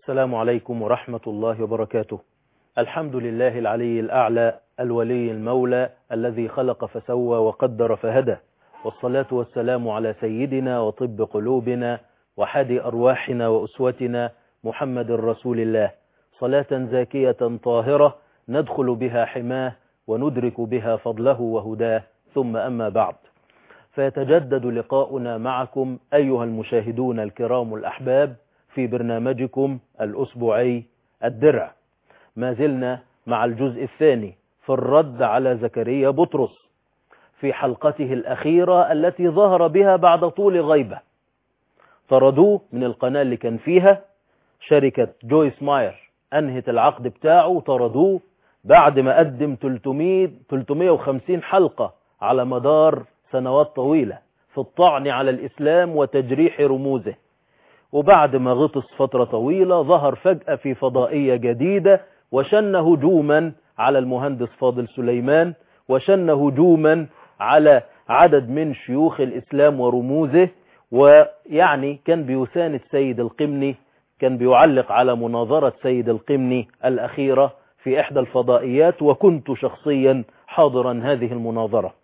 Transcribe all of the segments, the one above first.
السلام عليكم ورحمة الله وبركاته الحمد لله العلي الأعلى الولي المولى الذي خلق فسوى وقدر فهدى والصلاة والسلام على سيدنا وطب قلوبنا وحادي أرواحنا وأسوتنا محمد رسول الله صلاة زاكية طاهرة ندخل بها حماه وندرك بها فضله وهداه ثم أما بعد فيتجدد لقاؤنا معكم أيها المشاهدون الكرام الأحباب في برنامجكم الأسبوعي الدرع ما زلنا مع الجزء الثاني في الرد على زكريا بطرس في حلقته الأخيرة التي ظهر بها بعد طول غيبة طردوه من القناة اللي كان فيها شركة جويس ماير أنهت العقد بتاعه وطردوه بعد ما قدم 300 350 حلقة على مدار سنوات طويلة في الطعن على الإسلام وتجريح رموزه وبعد ما غطس فترة طويلة ظهر فجأة في فضائية جديدة وشن هجوما على المهندس فاضل سليمان وشن هجوما على عدد من شيوخ الإسلام ورموزه ويعني كان بيساند سيد القمني كان بيعلق على مناظرة سيد القمني الأخيرة في إحدى الفضائيات وكنت شخصيا حاضرا هذه المناظرة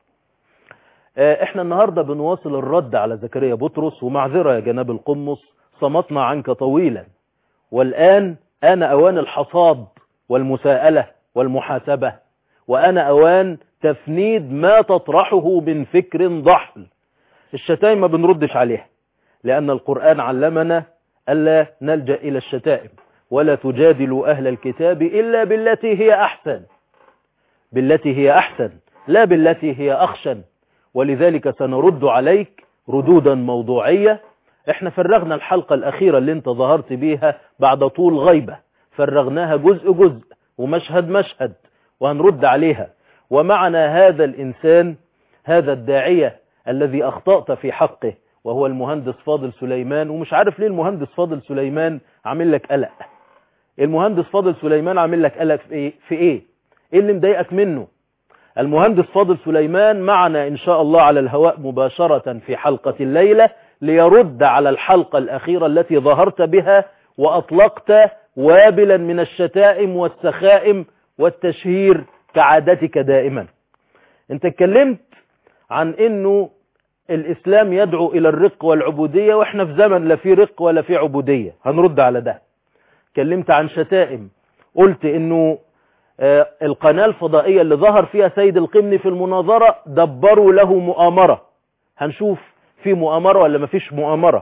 احنا النهاردة بنواصل الرد على زكريا بطرس ومعذرة يا جناب القمص صمتنا عنك طويلا والآن أنا أوان الحصاد والمساءلة والمحاسبة وأنا أوان تفنيد ما تطرحه من فكر ضحل الشتائم ما بنردش عليها لأن القرآن علمنا ألا نلجأ إلى الشتائم ولا تجادلوا أهل الكتاب إلا بالتي هي أحسن بالتي هي أحسن لا بالتي هي أخشن ولذلك سنرد عليك ردودا موضوعية احنا فرغنا الحلقة الأخيرة اللي انت ظهرت بيها بعد طول غيبة فرغناها جزء جزء ومشهد مشهد وهنرد عليها ومعنا هذا الإنسان هذا الداعية الذي أخطأت في حقه وهو المهندس فاضل سليمان ومش عارف ليه المهندس فاضل سليمان عامل لك قلق المهندس فاضل سليمان عامل لك قلق في ايه في ايه ايه اللي مضايقك منه المهندس فاضل سليمان معنا ان شاء الله على الهواء مباشرة في حلقة الليلة ليرد على الحلقة الأخيرة التي ظهرت بها وأطلقت وابلا من الشتائم والسخائم والتشهير كعادتك دائما انت اتكلمت عن انه الاسلام يدعو الى الرق والعبودية واحنا في زمن لا في رق ولا في عبودية هنرد على ده اتكلمت عن شتائم قلت انه آه القناة الفضائية اللي ظهر فيها سيد القمني في المناظرة دبروا له مؤامرة هنشوف في مؤامرة ولا مفيش مؤامرة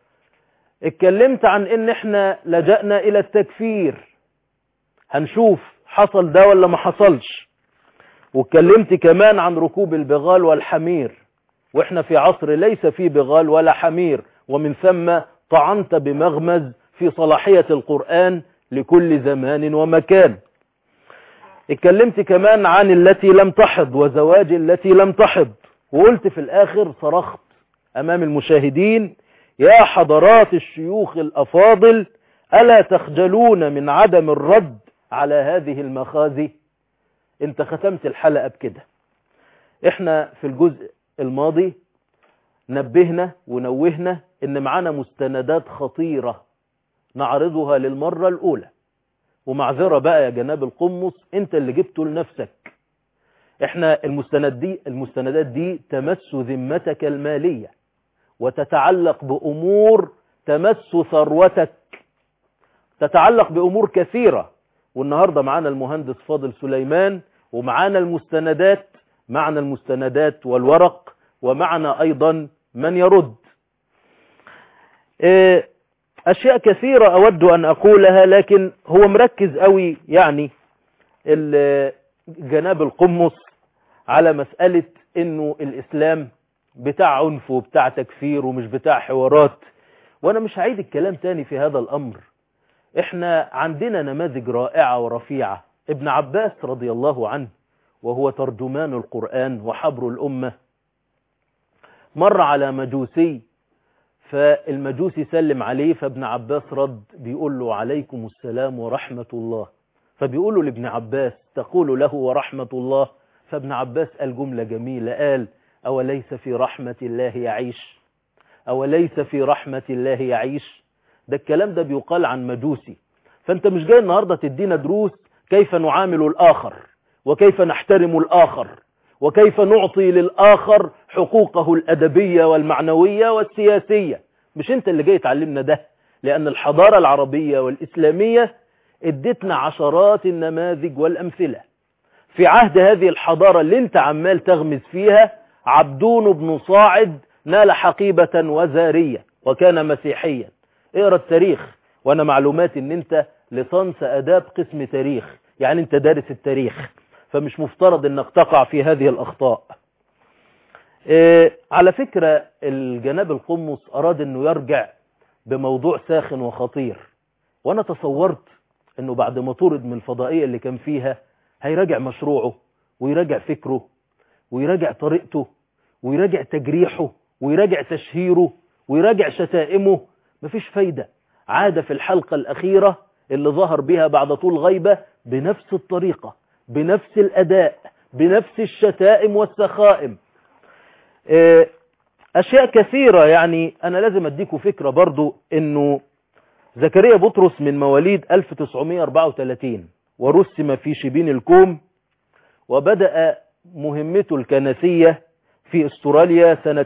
اتكلمت عن ان احنا لجأنا الى التكفير هنشوف حصل ده ولا ما حصلش واتكلمت كمان عن ركوب البغال والحمير واحنا في عصر ليس فيه بغال ولا حمير ومن ثم طعنت بمغمز في صلاحية القرآن لكل زمان ومكان اتكلمت كمان عن التي لم تحض وزواج التي لم تحض وقلت في الاخر صرخت امام المشاهدين يا حضرات الشيوخ الافاضل الا تخجلون من عدم الرد على هذه المخازي انت ختمت الحلقة بكده احنا في الجزء الماضي نبهنا ونوهنا ان معانا مستندات خطيرة نعرضها للمرة الاولى ومعذرة بقى يا جناب القمص انت اللي جبته لنفسك احنا المستند دي المستندات دي تمس ذمتك المالية وتتعلق بأمور تمس ثروتك تتعلق بأمور كثيرة والنهاردة معانا المهندس فاضل سليمان ومعانا المستندات معنا المستندات والورق ومعنا أيضا من يرد أشياء كثيرة أود أن أقولها لكن هو مركز قوي يعني جناب القمص على مسألة انه الاسلام بتاع عنف وبتاع تكفير ومش بتاع حوارات وانا مش هعيد الكلام تاني في هذا الامر احنا عندنا نماذج رائعة ورفيعة ابن عباس رضي الله عنه وهو ترجمان القرآن وحبر الأمة مر على مجوسي فالمجوسي سلم عليه فابن عباس رد بيقول له عليكم السلام ورحمة الله فبيقول له لابن عباس تقول له ورحمة الله فابن عباس قال جملة جميلة قال أوليس في رحمة الله يعيش أوليس في رحمة الله يعيش ده الكلام ده بيقال عن مجوسي فانت مش جاي النهاردة تدينا دروس كيف نعامل الآخر وكيف نحترم الآخر وكيف نعطي للآخر حقوقه الأدبية والمعنوية والسياسية مش انت اللي جاي تعلمنا ده لأن الحضارة العربية والإسلامية ادتنا عشرات النماذج والأمثلة في عهد هذه الحضارة اللي انت عمال تغمز فيها عبدون بن صاعد نال حقيبة وزارية وكان مسيحيا اقرا التاريخ وانا معلوماتي ان انت لصنص اداب قسم تاريخ يعني انت دارس التاريخ فمش مفترض انك تقع في هذه الاخطاء إيه على فكرة الجناب القمص اراد انه يرجع بموضوع ساخن وخطير وانا تصورت انه بعد ما طرد من الفضائية اللي كان فيها هيراجع مشروعه ويراجع فكره ويراجع طريقته ويراجع تجريحه ويراجع تشهيره ويراجع شتائمه مفيش فايدة عاد في الحلقة الأخيرة اللي ظهر بها بعد طول غيبة بنفس الطريقة بنفس الأداء بنفس الشتائم والسخائم أشياء كثيرة يعني أنا لازم أديكم فكرة برضو أنه زكريا بطرس من مواليد 1934 ورسم في شبين الكوم وبدأ مهمته الكنسية في استراليا سنة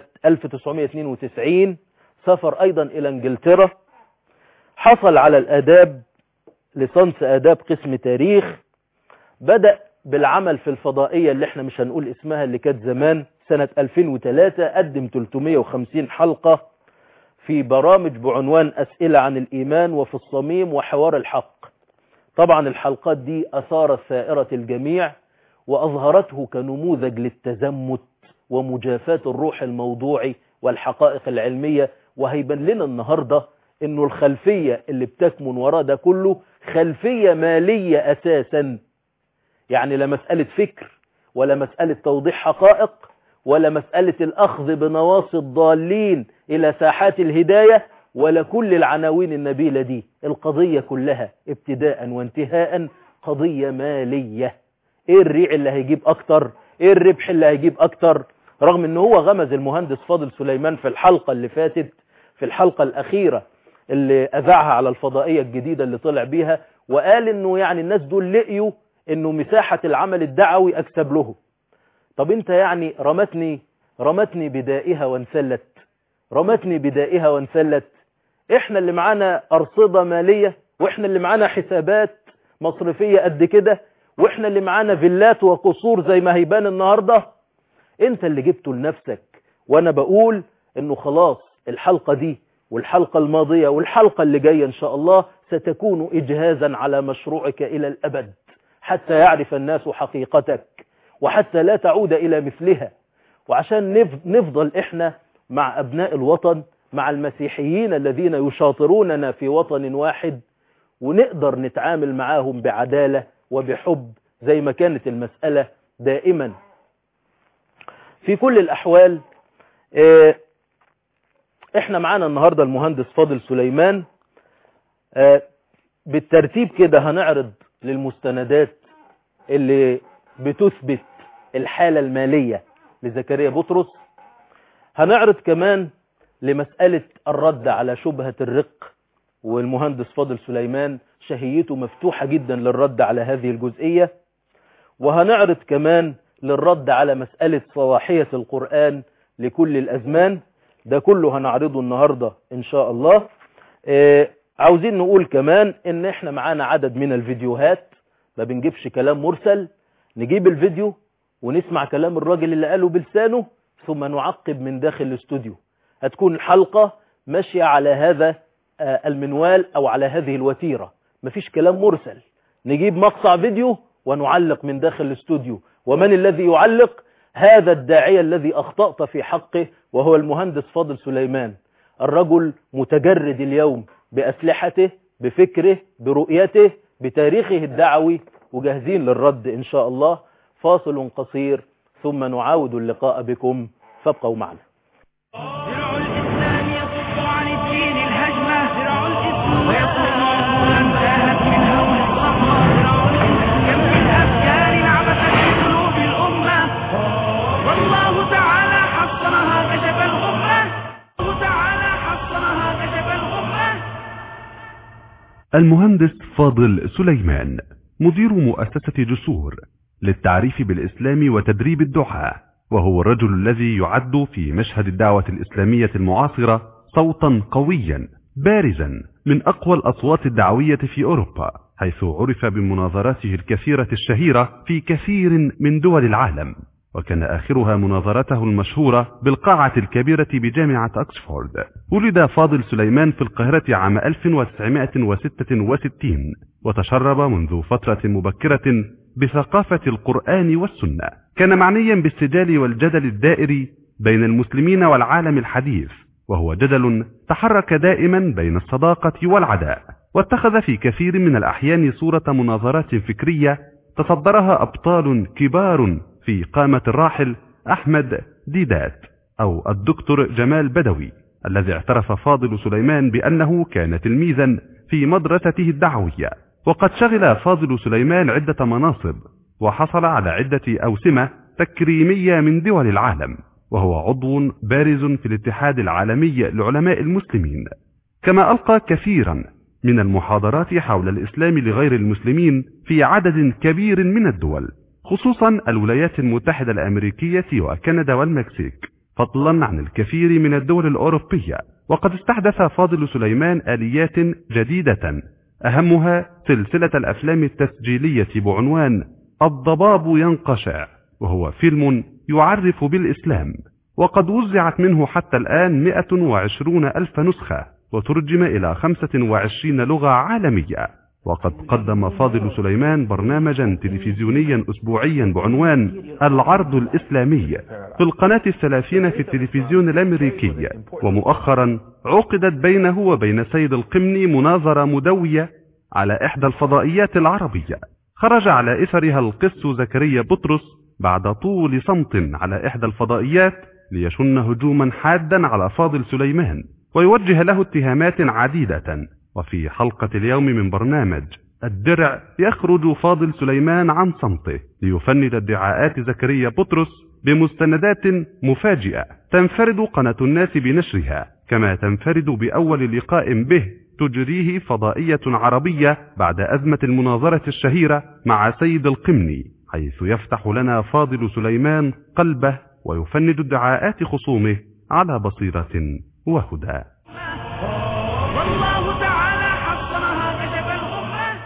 1992 سافر أيضا إلى انجلترا حصل على الآداب لصنص آداب قسم تاريخ بدأ بالعمل في الفضائية اللي احنا مش هنقول اسمها اللي كانت زمان سنة 2003 قدم 350 حلقة في برامج بعنوان أسئلة عن الإيمان وفي الصميم وحوار الحق طبعا الحلقات دي أثارت ثائرة الجميع وأظهرته كنموذج للتزمت ومجافاة الروح الموضوعي والحقائق العلمية وهيبان لنا النهاردة انه الخلفية اللي بتكمن وراء ده كله خلفية مالية اساسا يعني لا مسألة فكر ولا مسألة توضيح حقائق ولا مسألة الأخذ بنواصي الضالين إلى ساحات الهداية ولا كل العناوين النبيلة دي القضية كلها ابتداء وانتهاء قضية مالية ايه الريع اللي هيجيب اكتر ايه الربح اللي هيجيب اكتر رغم ان هو غمز المهندس فاضل سليمان في الحلقة اللي فاتت في الحلقة الاخيرة اللي اذاعها على الفضائية الجديدة اللي طلع بيها وقال انه يعني الناس دول لقيوا انه مساحة العمل الدعوي اكسب له طب انت يعني رمتني رمتني بدائها وانسلت رمتني بدائها وانسلت احنا اللي معانا ارصدة مالية واحنا اللي معانا حسابات مصرفية قد كده واحنا اللي معانا فيلات وقصور زي ما هيبان النهاردة انت اللي جبته لنفسك وانا بقول انه خلاص الحلقة دي والحلقة الماضية والحلقة اللي جاية ان شاء الله ستكون اجهازا على مشروعك الى الابد حتى يعرف الناس حقيقتك وحتى لا تعود الى مثلها وعشان نفضل احنا مع ابناء الوطن مع المسيحيين الذين يشاطروننا في وطن واحد ونقدر نتعامل معاهم بعدالة وبحب زي ما كانت المسألة دائما في كل الأحوال احنا معانا النهاردة المهندس فاضل سليمان بالترتيب كده هنعرض للمستندات اللي بتثبت الحالة المالية لزكريا بطرس هنعرض كمان لمسألة الرد على شبهة الرق والمهندس فاضل سليمان شهيته مفتوحة جدا للرد على هذه الجزئية وهنعرض كمان للرد على مسألة صلاحية القرآن لكل الأزمان ده كله هنعرضه النهاردة إن شاء الله آه عاوزين نقول كمان إن إحنا معانا عدد من الفيديوهات ما بنجيبش كلام مرسل نجيب الفيديو ونسمع كلام الراجل اللي قاله بلسانه ثم نعقب من داخل الاستوديو هتكون الحلقة ماشية على هذا آه المنوال أو على هذه الوتيرة مفيش كلام مرسل نجيب مقطع فيديو ونعلق من داخل الاستوديو ومن الذي يعلق هذا الداعية الذي أخطأت في حقه وهو المهندس فاضل سليمان الرجل متجرد اليوم بأسلحته بفكره برؤيته بتاريخه الدعوي وجاهزين للرد إن شاء الله فاصل قصير ثم نعاود اللقاء بكم فابقوا معنا درع الإسلام يصد عن الدين الهجمة درع الإسلام ويصد عقولا انتهت من هول الصخرة كم من أفكار عبثت في قلوب الأمة والله تعالى حصنها كشف الغمة الله تعالى حصنها كشف الغمة المهندس فاضل سليمان مدير مؤسسة جسور للتعريف بالإسلام وتدريب الدعاة وهو الرجل الذي يعد في مشهد الدعوة الإسلامية المعاصرة صوتا قويا بارزا من أقوى الأصوات الدعوية في أوروبا حيث عرف بمناظراته الكثيرة الشهيرة في كثير من دول العالم وكان آخرها مناظرته المشهورة بالقاعة الكبيرة بجامعة أكسفورد ولد فاضل سليمان في القاهرة عام 1966 وتشرب منذ فترة مبكرة بثقافة القرآن والسنة كان معنيا بالسجال والجدل الدائري بين المسلمين والعالم الحديث وهو جدل تحرك دائما بين الصداقة والعداء واتخذ في كثير من الأحيان صورة مناظرات فكرية تصدرها أبطال كبار في قامة الراحل أحمد ديدات أو الدكتور جمال بدوي الذي اعترف فاضل سليمان بأنه كان تلميذا في مدرسته الدعوية وقد شغل فاضل سليمان عدة مناصب وحصل على عدة أوسمة تكريمية من دول العالم وهو عضو بارز في الاتحاد العالمي لعلماء المسلمين كما ألقى كثيرا من المحاضرات حول الإسلام لغير المسلمين في عدد كبير من الدول خصوصا الولايات المتحدة الأمريكية وكندا والمكسيك فضلا عن الكثير من الدول الأوروبية وقد استحدث فاضل سليمان آليات جديدة أهمها سلسلة الأفلام التسجيلية بعنوان الضباب ينقشع وهو فيلم يعرف بالإسلام وقد وزعت منه حتى الآن 120 ألف نسخة وترجم إلى 25 لغة عالمية وقد قدم فاضل سليمان برنامجا تلفزيونيا أسبوعيا بعنوان العرض الإسلامي في القناة الثلاثين في التلفزيون الأمريكي ومؤخرا عقدت بينه وبين سيد القمني مناظرة مدوية على إحدى الفضائيات العربية خرج على إثرها القس زكريا بطرس بعد طول صمت على إحدى الفضائيات ليشن هجوما حادا على فاضل سليمان ويوجه له اتهامات عديدة وفي حلقة اليوم من برنامج الدرع يخرج فاضل سليمان عن صمته ليفند ادعاءات زكريا بطرس بمستندات مفاجئة تنفرد قناة الناس بنشرها كما تنفرد بأول لقاء به تجريه فضائية عربية بعد أزمة المناظرة الشهيرة مع سيد القمني حيث يفتح لنا فاضل سليمان قلبه ويفند ادعاءات خصومه على بصيرة وهدى والله تعالى حصنها كتب الغفران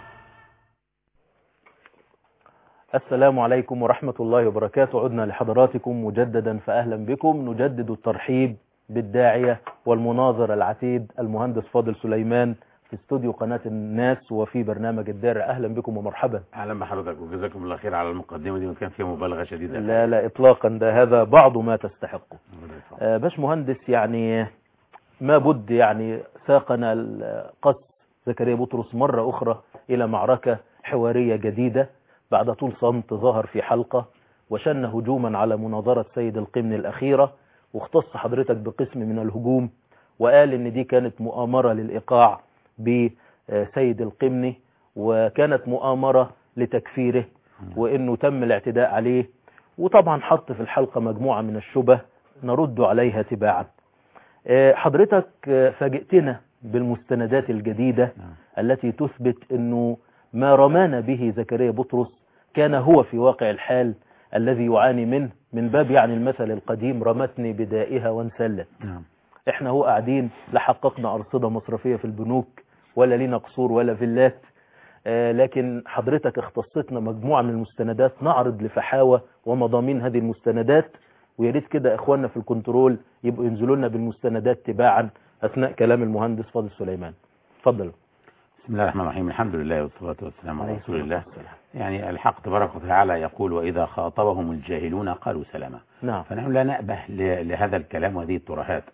السلام عليكم ورحمة الله وبركاته عدنا لحضراتكم مجددا فأهلا بكم نجدد الترحيب بالداعية والمناظر العتيد المهندس فاضل سليمان في استوديو قناة الناس وفي برنامج الدار أهلا بكم ومرحبا اهلا بحضرتك وجزاكم الله خير على المقدمه دي وكان فيها مبالغه شديده لا لا إطلاقا ده هذا بعض ما تستحقه ربنا يسعدك. آه، باش مهندس يعني ما بد يعني ساقنا القس زكريا بطرس مرة أخرى إلى معركة حوارية جديدة بعد طول صمت ظهر في حلقة وشن هجوما على مناظرة سيد القمن الأخيرة واختص حضرتك بقسم من الهجوم وقال إن دي كانت مؤامرة للإيقاع بسيد القمني وكانت مؤامرة لتكفيره وإنه تم الاعتداء عليه وطبعا حط في الحلقة مجموعة من الشبه نرد عليها تباعا آه، حضرتك آه، فاجئتنا بالمستندات الجديدة نعم. التي تثبت أنه ما رمانا به زكريا بطرس كان هو في واقع الحال الذي يعاني منه من باب يعني المثل القديم رمتني بدائها وانسلت نعم احنا هو قاعدين لا حققنا أرصدة مصرفية في البنوك ولا لينا قصور ولا فيلات آه، لكن حضرتك اختصتنا مجموعة من المستندات نعرض لفحاوة ومضامين هذه المستندات ويا ريت كده اخواننا في الكنترول يبقوا ينزلوا لنا بالمستندات تباعا اثناء كلام المهندس فاضل سليمان اتفضل بسم الله الرحمن الرحيم الحمد لله والصلاه والسلام على عليه رسول الصلاة الله والسلام. يعني الحق تبارك وتعالى يقول واذا خاطبهم الجاهلون قالوا سلاما نعم فنحن لا نأبه ل- لهذا الكلام وهذه الترهات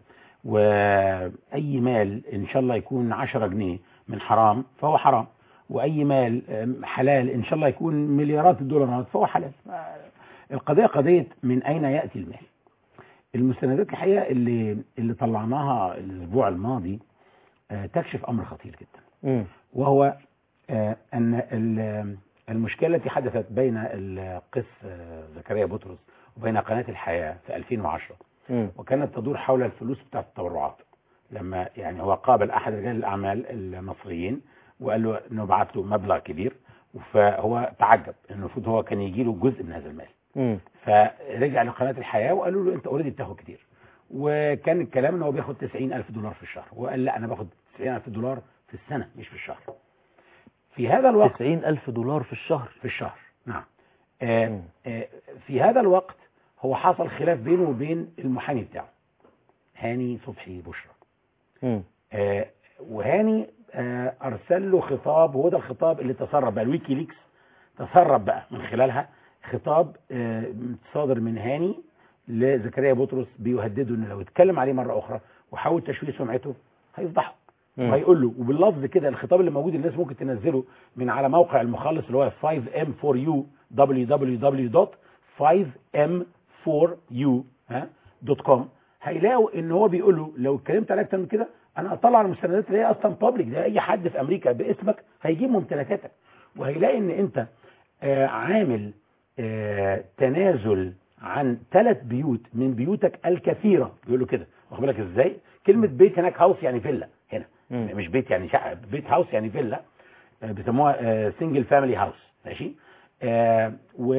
وأي مال إن شاء الله يكون 10 جنيه من حرام فهو حرام وأي مال أم، حلال إن شاء الله يكون مليارات الدولارات فهو حلال القضية قضية من أين يأتي المال المستندات الحقيقة اللي اللي طلعناها الأسبوع الماضي آه، تكشف أمر خطير جدا مم. وهو آه، أن ال- المشكلة التي حدثت بين القس آه، زكريا بطرس وبين قناة الحياة في 2010 مم. وكانت تدور حول الفلوس بتاعت التبرعات لما يعني هو قابل أحد رجال الأعمال المصريين وقال له انه بعت له مبلغ كبير فهو تعجب انه المفروض هو كان يجي له جزء من هذا المال مم. فرجع لقناه الحياه وقالوا له انت اوريدي بتاخد كتير وكان الكلام ان هو بياخد 90000 دولار في الشهر وقال لا انا باخد 90000 دولار في السنه مش في الشهر في هذا الوقت 90 ألف دولار في الشهر في الشهر نعم آه مم. آه في هذا الوقت هو حصل خلاف بينه وبين المحامي بتاعه هاني صبحي بشرى مم. آه وهاني آه ارسل له خطاب وهو ده الخطاب اللي تسرب بقى الويكي ليكس تسرب بقى من خلالها خطاب آه صادر من هاني لزكريا بطرس بيهدده انه لو اتكلم عليه مره اخرى وحاول تشويه سمعته هيفضحه مم. وهيقول له وباللفظ كده الخطاب اللي موجود الناس ممكن تنزله من على موقع المخلص اللي هو 5m4u www.5m4u ها دوت كوم هيلاقوا ان هو بيقول له لو اتكلمت عليك اكتر من كده انا هطلع المستندات اللي هي اصلا بابليك ده اي حد في امريكا باسمك هيجيب ممتلكاتك وهيلاقي ان انت آه عامل آه تنازل عن ثلاث بيوت من بيوتك الكثيره بيقول له كده واخد بالك ازاي كلمه بيت هناك هاوس يعني فيلا هنا مم. مش بيت يعني شقه بيت هاوس يعني فيلا آه، بيسموها سنجل فاميلي هاوس ماشي آه،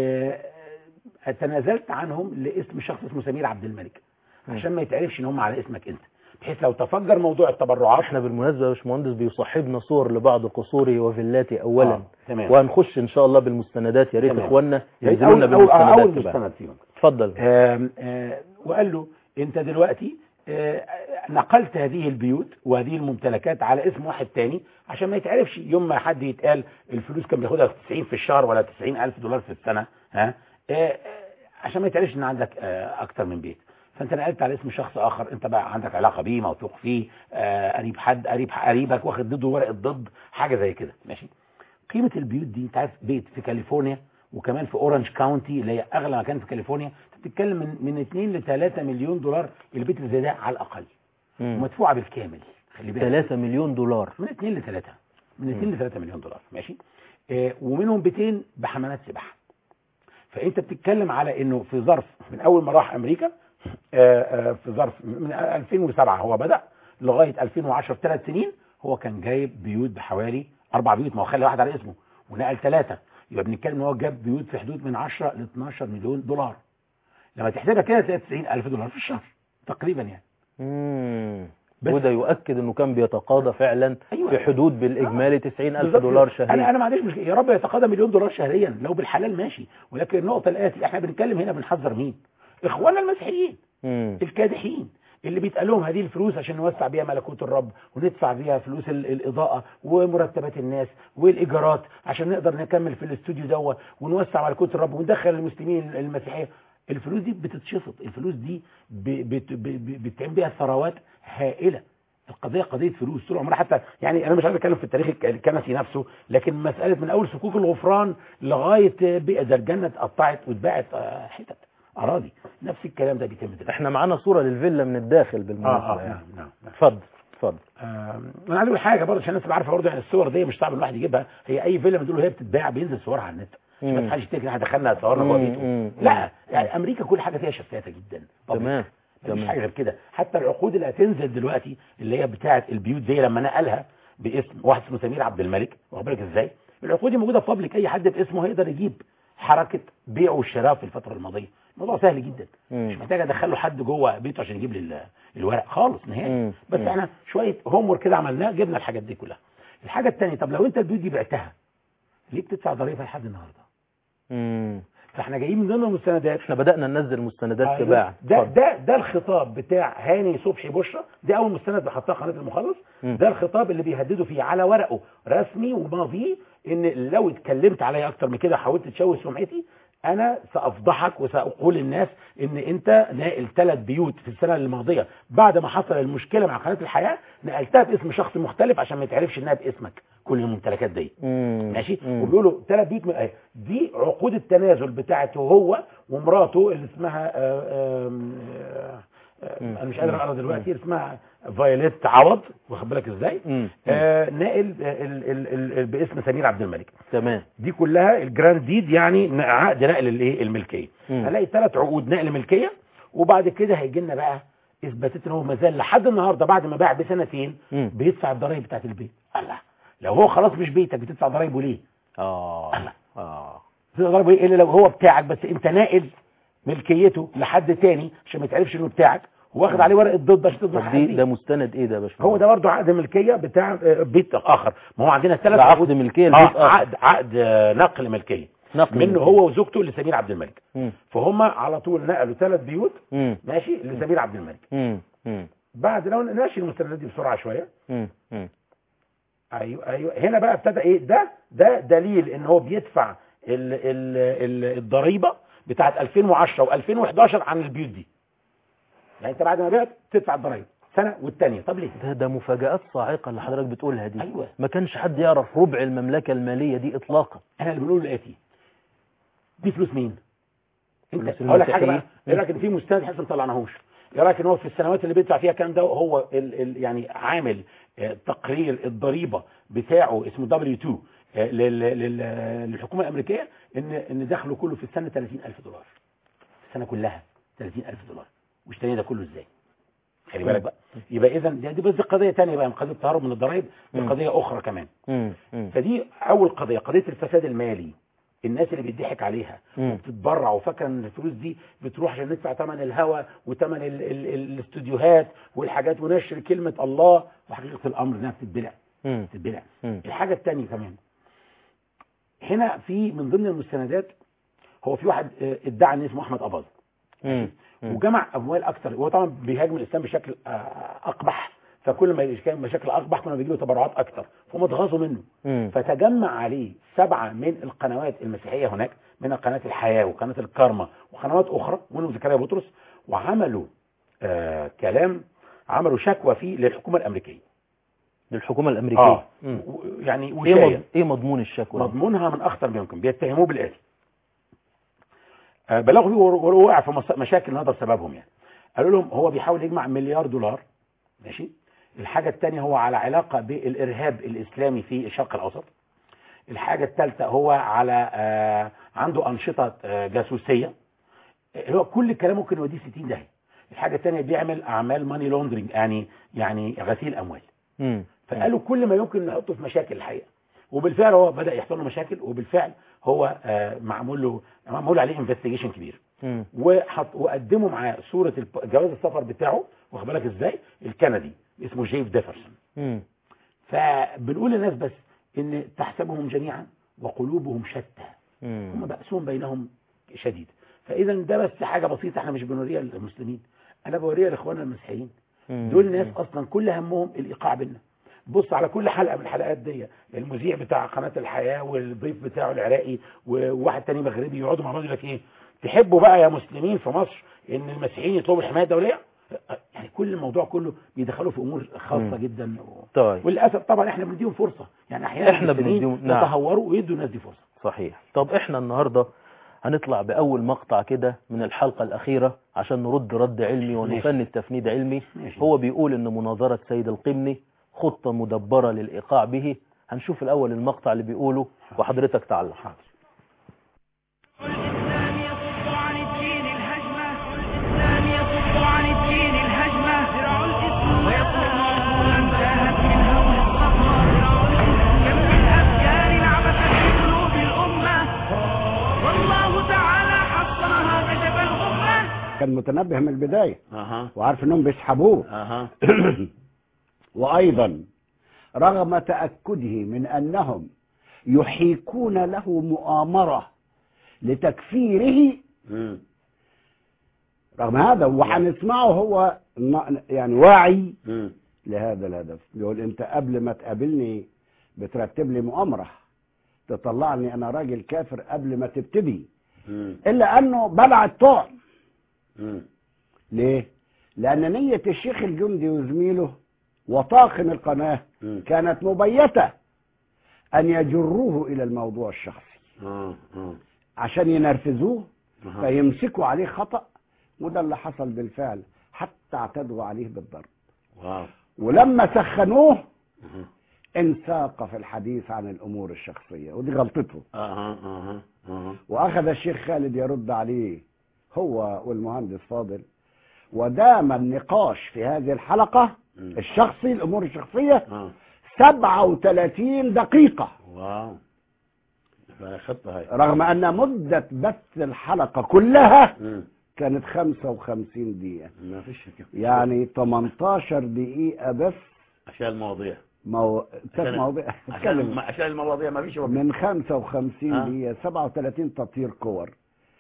وتنازلت عنهم لاسم شخص اسمه سمير عبد الملك عشان ما يتعرفش ان هم على اسمك انت بحيث لو تفجر موضوع التبرعات احنا بالمناسبة يا باشمهندس بيصاحبنا صور لبعض قصوري وفيلاتي اولا آه، تمام. وهنخش ان شاء الله بالمستندات يا ريت تمام. اخواننا يعني ينزلوا لنا أول- أول- اول بالمستندات بقى. مستند فيهم اتفضل آم، آه، وقال له انت دلوقتي آه، نقلت هذه البيوت وهذه الممتلكات على اسم واحد تاني عشان ما يتعرفش يوم ما حد يتقال الفلوس كان بياخدها 90 في الشهر ولا 90 ألف دولار في السنة ها آه، آه، عشان ما يتعرفش ان عندك آه، اكتر من بيت فانت نقلت على اسم شخص اخر انت بقى عندك علاقه بيه موثوق فيه آه، قريب حد قريب قريبك واخد ضده ورقه ضد حاجه زي كده ماشي قيمه البيوت دي انت عارف بيت في كاليفورنيا وكمان في اورنج كاونتي اللي هي اغلى مكان في كاليفورنيا انت بتتكلم من من 2 ل 3 مليون دولار البيت اللي زي ده على الاقل مم. ومدفوعه بالكامل خلي بالك 3 مليون دولار من 2 ل 3 من 2 ل 3 مليون دولار ماشي آه ومنهم بيتين بحمامات سباحه فانت بتتكلم على انه في ظرف من اول ما راح امريكا آه آه في ظرف من 2007 هو بدا لغايه 2010 في ثلاث سنين هو كان جايب بيوت بحوالي اربع بيوت ما هو خلى واحد على اسمه ونقل ثلاثه يبقى بنتكلم ان هو جاب بيوت في حدود من 10 ل 12 مليون دولار لما تحسبها كده تلاقي 90000 دولار في الشهر تقريبا يعني مم. بس- وده يؤكد انه كان بيتقاضى فعلا أيوة. في حدود بالاجمالي 90 الف بالظبط. دولار شهريا انا انا ما عنديش مشكله يا رب يتقاضى مليون دولار شهريا لو بالحلال ماشي ولكن النقطه الاتي احنا بنتكلم هنا بنحذر مين اخواننا المسيحيين مم. الكادحين اللي بيتقال لهم هذه الفلوس عشان نوسع بيها ملكوت الرب وندفع بيها فلوس ال- الاضاءه ومرتبات الناس والايجارات عشان نقدر نكمل في الاستوديو دوت ونوسع ملكوت الرب وندخل المسلمين المسيحيه الفلوس دي بتتشفط الفلوس دي ب- بت- ب- ب- بتعمل بيها ثروات هائله القضيه قضيه فلوس طول عمرها حتى يعني انا مش عايز اتكلم في التاريخ الك- الكنسي نفسه لكن مساله من اول صكوك الغفران لغايه بئر ده الجنه اتقطعت واتباعت آه، حتت اراضي نفس الكلام ده بيتم دلوقتي احنا معانا صورة للفيلا من الداخل بالمناسبة اه اه يعني. نعم نعم نعم. اتفضل اتفضل آم، انا عايز اقول حاجه برضه عشان الناس تبقى عارفه برضه يعني الصور دي مش صعب الواحد يجيبها هي اي فيلا بتقول هي بتتباع بينزل صورها على النت عشان مم. ما حدش يفتكر احنا دخلنا صورنا جوه مم، بيته مم، لا يعني امريكا كل حاجه فيها شفافه جدا طبعاً. تمام مفيش تمام. حاجه غير كده حتى العقود اللي هتنزل دلوقتي اللي هي بتاعه البيوت دي لما نقلها باسم واحد اسمه سمير عبد الملك واخد بالك ازاي العقود دي موجوده في بابليك اي حد باسمه هيقدر يجيب حركه بيع والشراء في الفتره الماضيه الموضوع سهل جدا مم. مش محتاج ادخله حد جوه بيته عشان يجيب لي ال- الورق خالص نهائي مم. بس مم. احنا شويه هوم كده عملناه جبنا الحاجات دي كلها الحاجه الثانيه طب لو انت البيوت دي بعتها ليه بتدفع ضريبه لحد النهارده مم. فاحنا جايين من ضمن المستندات احنا بدأنا ننزل مستندات أيوة. تباع ده اتفضل. ده ده الخطاب بتاع هاني صبحي بشرى ده اول مستند بحطها قناه المخلص مم. ده الخطاب اللي بيهددوا فيه على ورقه رسمي وماضيه ان لو اتكلمت عليا اكتر من كده حاولت تشوه سمعتي انا سافضحك وساقول للناس ان انت ناقل ثلاث بيوت في السنه الماضيه بعد ما حصل المشكله مع قناه الحياه نقلتها باسم شخص مختلف عشان ما يتعرفش انها باسمك كل الممتلكات دي مم. ماشي مم. وبيقولوا ثلاث بيوت من اهي دي عقود التنازل بتاعته هو ومراته اللي اسمها آه، آم، آه، آه، مم. انا مش قادر اقرا دلوقتي اسمها فايوليت عوض واخد بالك ازاي مم. آه ناقل آه، ال- ال- ال- ال- باسم سمير عبد الملك تمام دي كلها الجراند ديد يعني ن- عقد نقل الايه الملكيه مم. هلاقي ثلاث عقود نقل ملكيه وبعد كده هيجي لنا بقى اثباتات ان هو ما زال لحد النهارده بعد ما باع بسنتين مم. بيدفع الضرايب بتاعت البيت الله لو هو خلاص مش بيتك بتدفع ضرايبه ليه اه الله. اه بتدفع ضرايبه ليه الا لو هو بتاعك بس انت ناقل ملكيته لحد تاني عشان ما يتعرفش انه بتاعك واخد عليه ورقه ضد عشان تضمن طب دي حق ده مستند ايه ده يا باشمهندس هو ده برضه عقد ملكيه بتاع آه، بيت اخر ما هو عندنا ثلاث ده عقد ملكيه اه لبيت اخر عقد عقد آه، نقل ملكيه نقل منه ملكية. هو وزوجته لسمير عبد الملك مم. فهم على طول نقلوا ثلاث بيوت مم. ماشي لسمير عبد الملك مم. مم. بعد لو نمشي المستندات دي بسرعه شويه مم. مم. ايوه ايوه هنا بقى ابتدى ايه ده ده دليل ان هو بيدفع ال ال ال الضريبه بتاعت 2010 و2011 عن البيوت دي يعني انت بعد ما بعت تدفع الضريبه سنه والثانيه طب ليه ده ده مفاجآت صاعقة اللي حضرتك بتقولها دي أيوة. ما كانش حد يعرف ربع المملكة المالية دي إطلاقا انا اللي بنقول الاتي دي فلوس مين انت فلوس اقول لك حاجه بقى المسيحيين. ايه رايك ان في مستند احنا ما طلعناهوش ايه رايك ان هو في السنوات اللي بيدفع فيها كام ده هو ال ال يعني عامل آه، تقرير الضريبه بتاعه اسمه دبليو 2 آه، لل- لل- للحكومه الامريكيه ان ان دخله كله في السنه 30000 دولار السنه كلها 30000 دولار واشتري ده كله ازاي خلي بالك بقى يبقى اذا دي دي بس دي قضيه ثانيه بقى من قضيه التهرب من الضرائب دي مم. قضيه اخرى كمان مم. مم. فدي اول قضيه قضيه الفساد المالي الناس اللي بيضحك عليها مم. وبتتبرع وفاكره ان الفلوس دي بتروح عشان ندفع ثمن الهواء وثمن ال ال ال الاستوديوهات والحاجات ونشر كلمه الله وحقيقه الامر انها بتتبلع مم. بتتبلع مم. الحاجه الثانيه كمان هنا في من ضمن المستندات هو في واحد آه، ادعى ان اسمه احمد اباظه مم. مم. وجمع اموال اكتر هو طبعا بيهاجم الاسلام بشكل آه، اقبح فكل ما كان بشكل اقبح كنا بيجيله تبرعات اكتر فهم اتغاظوا منه مم. فتجمع عليه سبعة من القنوات المسيحية هناك من قناة الحياة وقناة الكرمة وقنوات أخرى منهم زكريا بطرس وعملوا آه كلام عملوا شكوى فيه للحكومة الأمريكية للحكومة الأمريكية اه مم. و- يعني ايه وشاية مض... ايه مضمون الشكوى مضمونها من أخطر ما يمكن بيتهموه بالآتي آه بلغوا فيه وهو وقع في مص- مشاكل النهارده بسببهم يعني قالوا لهم هو بيحاول يجمع مليار دولار ماشي الحاجة الثانية هو على علاقة بالإرهاب الإسلامي في الشرق الأوسط الحاجة الثالثة هو على آه عنده أنشطة آه جاسوسية آه، هو كل الكلام ممكن يوديه 60 داهية الحاجة الثانية بيعمل أعمال ماني لوندرينج يعني يعني غسيل أموال مم. فقالوا كل ما يمكن نحطه في مشاكل الحقيقة وبالفعل هو بدأ يحصل له مشاكل وبالفعل هو آه معمول له معمول عليه انفستيجيشن كبير مم. وحط وقدموا معاه صورة الب- جواز السفر بتاعه واخد بالك ازاي الكندي اسمه جيف ديفرسون مم. فبنقول للناس بس ان تحسبهم جميعا وقلوبهم شتى هم مم. بأسهم بينهم شديد فاذا ده بس حاجة بسيطة احنا مش بنوريها للمسلمين انا بوريها لاخواننا المسيحيين مم. دول ناس اصلا كل همهم الايقاع بينا بص على كل حلقه من الحلقات دي المذيع بتاع قناه الحياه والضيف بتاعه العراقي وواحد تاني مغربي يقعدوا مع بعض يقول لك ايه تحبوا بقى يا مسلمين في مصر ان المسيحيين يطلبوا الحمايه الدوليه يعني كل الموضوع كله بيدخلوا في امور خاصه مم. جدا و... طيب وللاسف طبعا احنا بنديهم فرصه يعني احيانا إحنا المسلمين بنديهم- نعم. يتهوروا ويدوا الناس دي فرصه صحيح طب احنا النهاردة هنطلع بأول مقطع كده من الحلقة الأخيرة عشان نرد رد علمي ونفند تفنيد علمي ماشي. هو بيقول ان مناظرة سيد القمني خطة مدبرة للإيقاع به هنشوف الأول المقطع اللي بيقوله وحضرتك تعلق حاضر الإسلام يصد عن الدين الهجمة الإسلام يصد عن الدين الهجمة ذراع الإسلام ويطلب عقولا تاهت من هول الصخرة ذراع الإسلام كم من أفكار عبثت في قلوب الأمة والله تعالى حصنها كشف الأمة كان متنبه من البداية اها وعارف انهم بيسحبوه اها وايضا رغم تأكده من انهم يحيكون له مؤامرة لتكفيره مم. رغم هذا وهنسمعه هو ن- يعني واعي مم. لهذا الهدف بيقول انت قبل ما تقابلني بترتب لي مؤامرة تطلعني انا راجل كافر قبل ما تبتدي مم. الا انه بلع الطعم مم. ليه؟ لأن نية الشيخ الجندي وزميله وطاقم القناة مم. كانت مبيتة أن يجروه إلى الموضوع الشخصي آه. آه. عشان ينرفزوه أها. فيمسكوا عليه خطأ وده اللي حصل بالفعل حتى اعتدوا عليه بالضرب واو ولما سخنوه أها. انساق في الحديث عن الأمور الشخصية ودي غلطته اها اها اها وأخذ الشيخ خالد يرد عليه هو والمهندس فاضل ودام النقاش في هذه الحلقة مم. الشخصي الأمور الشخصية اه 37 دقيقة واو فخطة هاي رغم أن مدة بث الحلقة كلها مم. كانت 55 دقيقة ما فيش كده. يعني 18 دقيقة بس عشان المواضيع مو... ثلاث عشان- مواضيع عشان اتكلم عشان المواضيع ما فيش وقت. من 55 آه. دقيقة 37 تطهير كور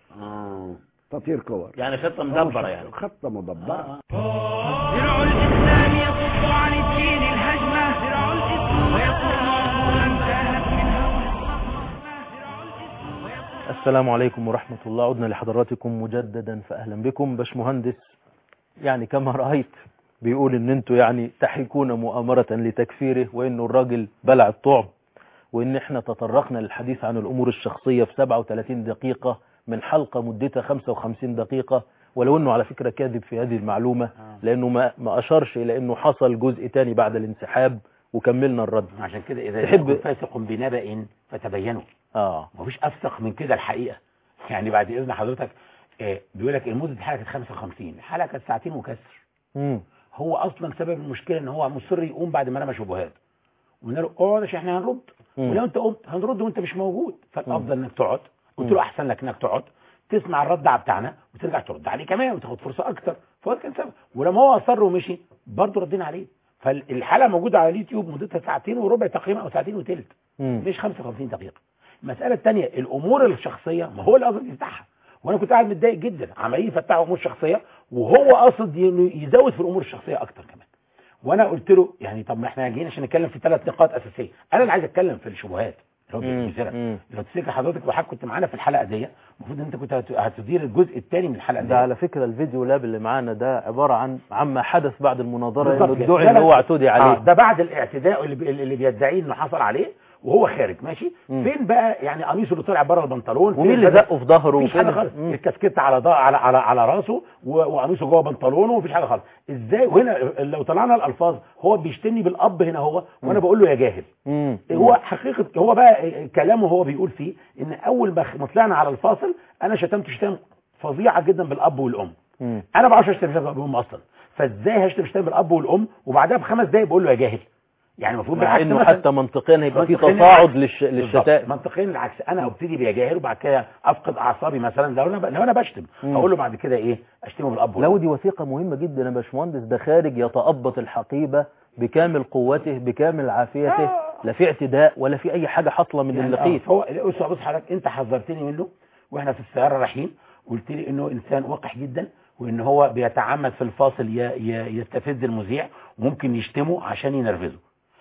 آه. تطهير كور يعني خطة مدبرة يعني خطة مدبرة آه. درع الإسلام يصد عن الدين الهجمة درع الإسلام ويكون عقولا كانت من هول الصخرة درع الإسلام ويكون السلام عليكم ورحمة الله عدنا لحضراتكم مجددا فأهلا بكم باشمهندس يعني كما رأيت بيقول ان انتوا يعني تحيكون مؤامرة لتكفيره وانه الراجل بلع الطعم وان احنا تطرقنا للحديث عن الامور الشخصية في 37 دقيقة من حلقة مدتها 55 دقيقة ولو انه على فكرة كاذب في هذه المعلومة لانه ما, ما اشارش الى انه حصل جزء تاني بعد الانسحاب وكملنا الرد عشان كده إذا تحب- تحب فاسق بنبأ فتبينوا اه مفيش أفسق من كده الحقيقة يعني بعد إذن حضرتك آه، بيقول لك المدة الحلقة كانت 55 الحلقة كانت ساعتين وكسر امم هو اصلا سبب المشكله ان هو مصر يقوم بعد ما رمى شبهات وقلنا له اقعد عشان احنا هنرد مم. ولو انت قمت هنرد وانت مش موجود فالافضل انك تقعد قلت له احسن لك انك تقعد تسمع الرد بتاعنا وترجع ترد عليه كمان وتاخد فرصه اكتر فهو كان سبب ولما هو اصر ومشي برضه ردينا عليه فالحلقه موجوده على اليوتيوب مدتها ساعتين وربع تقريبا او ساعتين وثلث امم مش 55 دقيقه المساله الثانيه الامور الشخصيه ما هو اللي قصد يفتحها وانا كنت قاعد متضايق جدا عمالين يفتحوا امور شخصيه وهو قصد ي- يزود في الامور الشخصيه اكتر كمان وانا قلت له يعني طب ما احنا جايين عشان نتكلم في ثلاث نقاط اساسيه انا اللي عايز اتكلم في الشبهات اللي هو مم. بيثيرها. مم. لو تفتكر حضرتك وحضرتك كنت معانا في الحلقه دي المفروض ان انت كنت هت- هتدير الجزء الثاني من الحلقه دي ده على فكرة الفيديو لاب اللي معانا ده عبارة عن عما حدث بعد المناظرة بالظبط انه كده. الدعي ده اللي لا- هو اعتدي عليه آه ده بعد الاعتداء اللي, بي- اللي بيدعيه انه حصل عليه وهو خارج ماشي مم. فين بقى يعني قميصه اللي طلع بره البنطلون فين ومين اللي بدأ- زقه في ظهره مفيش وفين حاجه خالص مم. الكاسكيت على ضا... على على على راسه و- وقميصه جوه بنطلونه ومفيش حاجه خالص ازاي وهنا لو طلعنا الالفاظ هو بيشتمني بالاب هنا هو وانا بقول له يا جاهل مم. هو حقيقه هو بقى كلامه هو بيقول فيه ان اول ما ما طلعنا على الفاصل انا شتمت شتام فظيعه جدا بالاب والام مم. انا ما بعرفش اشتم شتام بالاب والام اصلا فازاي هشتم شتام بالاب والام وبعدها بخمس دقايق بقول له يا جاهل يعني المفروض مع بالعكس انه مثلاً- حتى منطقيا هيبقى في منطقياً تصاعد العكس. للش... بالظبط. للشتائم منطقيا العكس انا ابتدي بيجاهل وبعد كده افقد اعصابي مثلا لو انا ب... لو انا بشتم مم. اقول له بعد كده ايه اشتمه بالاب لو والام دي وثيقة مهمة جدا يا باشمهندس ده خارج يتأبط الحقيبة بكامل قوته بكامل عافيته آه. لا في اعتداء ولا في اي حاجة حصلة من يعني اللقيط آه، فهو بص بص حضرتك انت حذرتني منه واحنا في السياره رايحين قلت لي انه انسان وقح جدا وان هو بيتعمد في الفاصل ي... ي... يستفز المذيع وممكن يشتمه عشان ينرفزه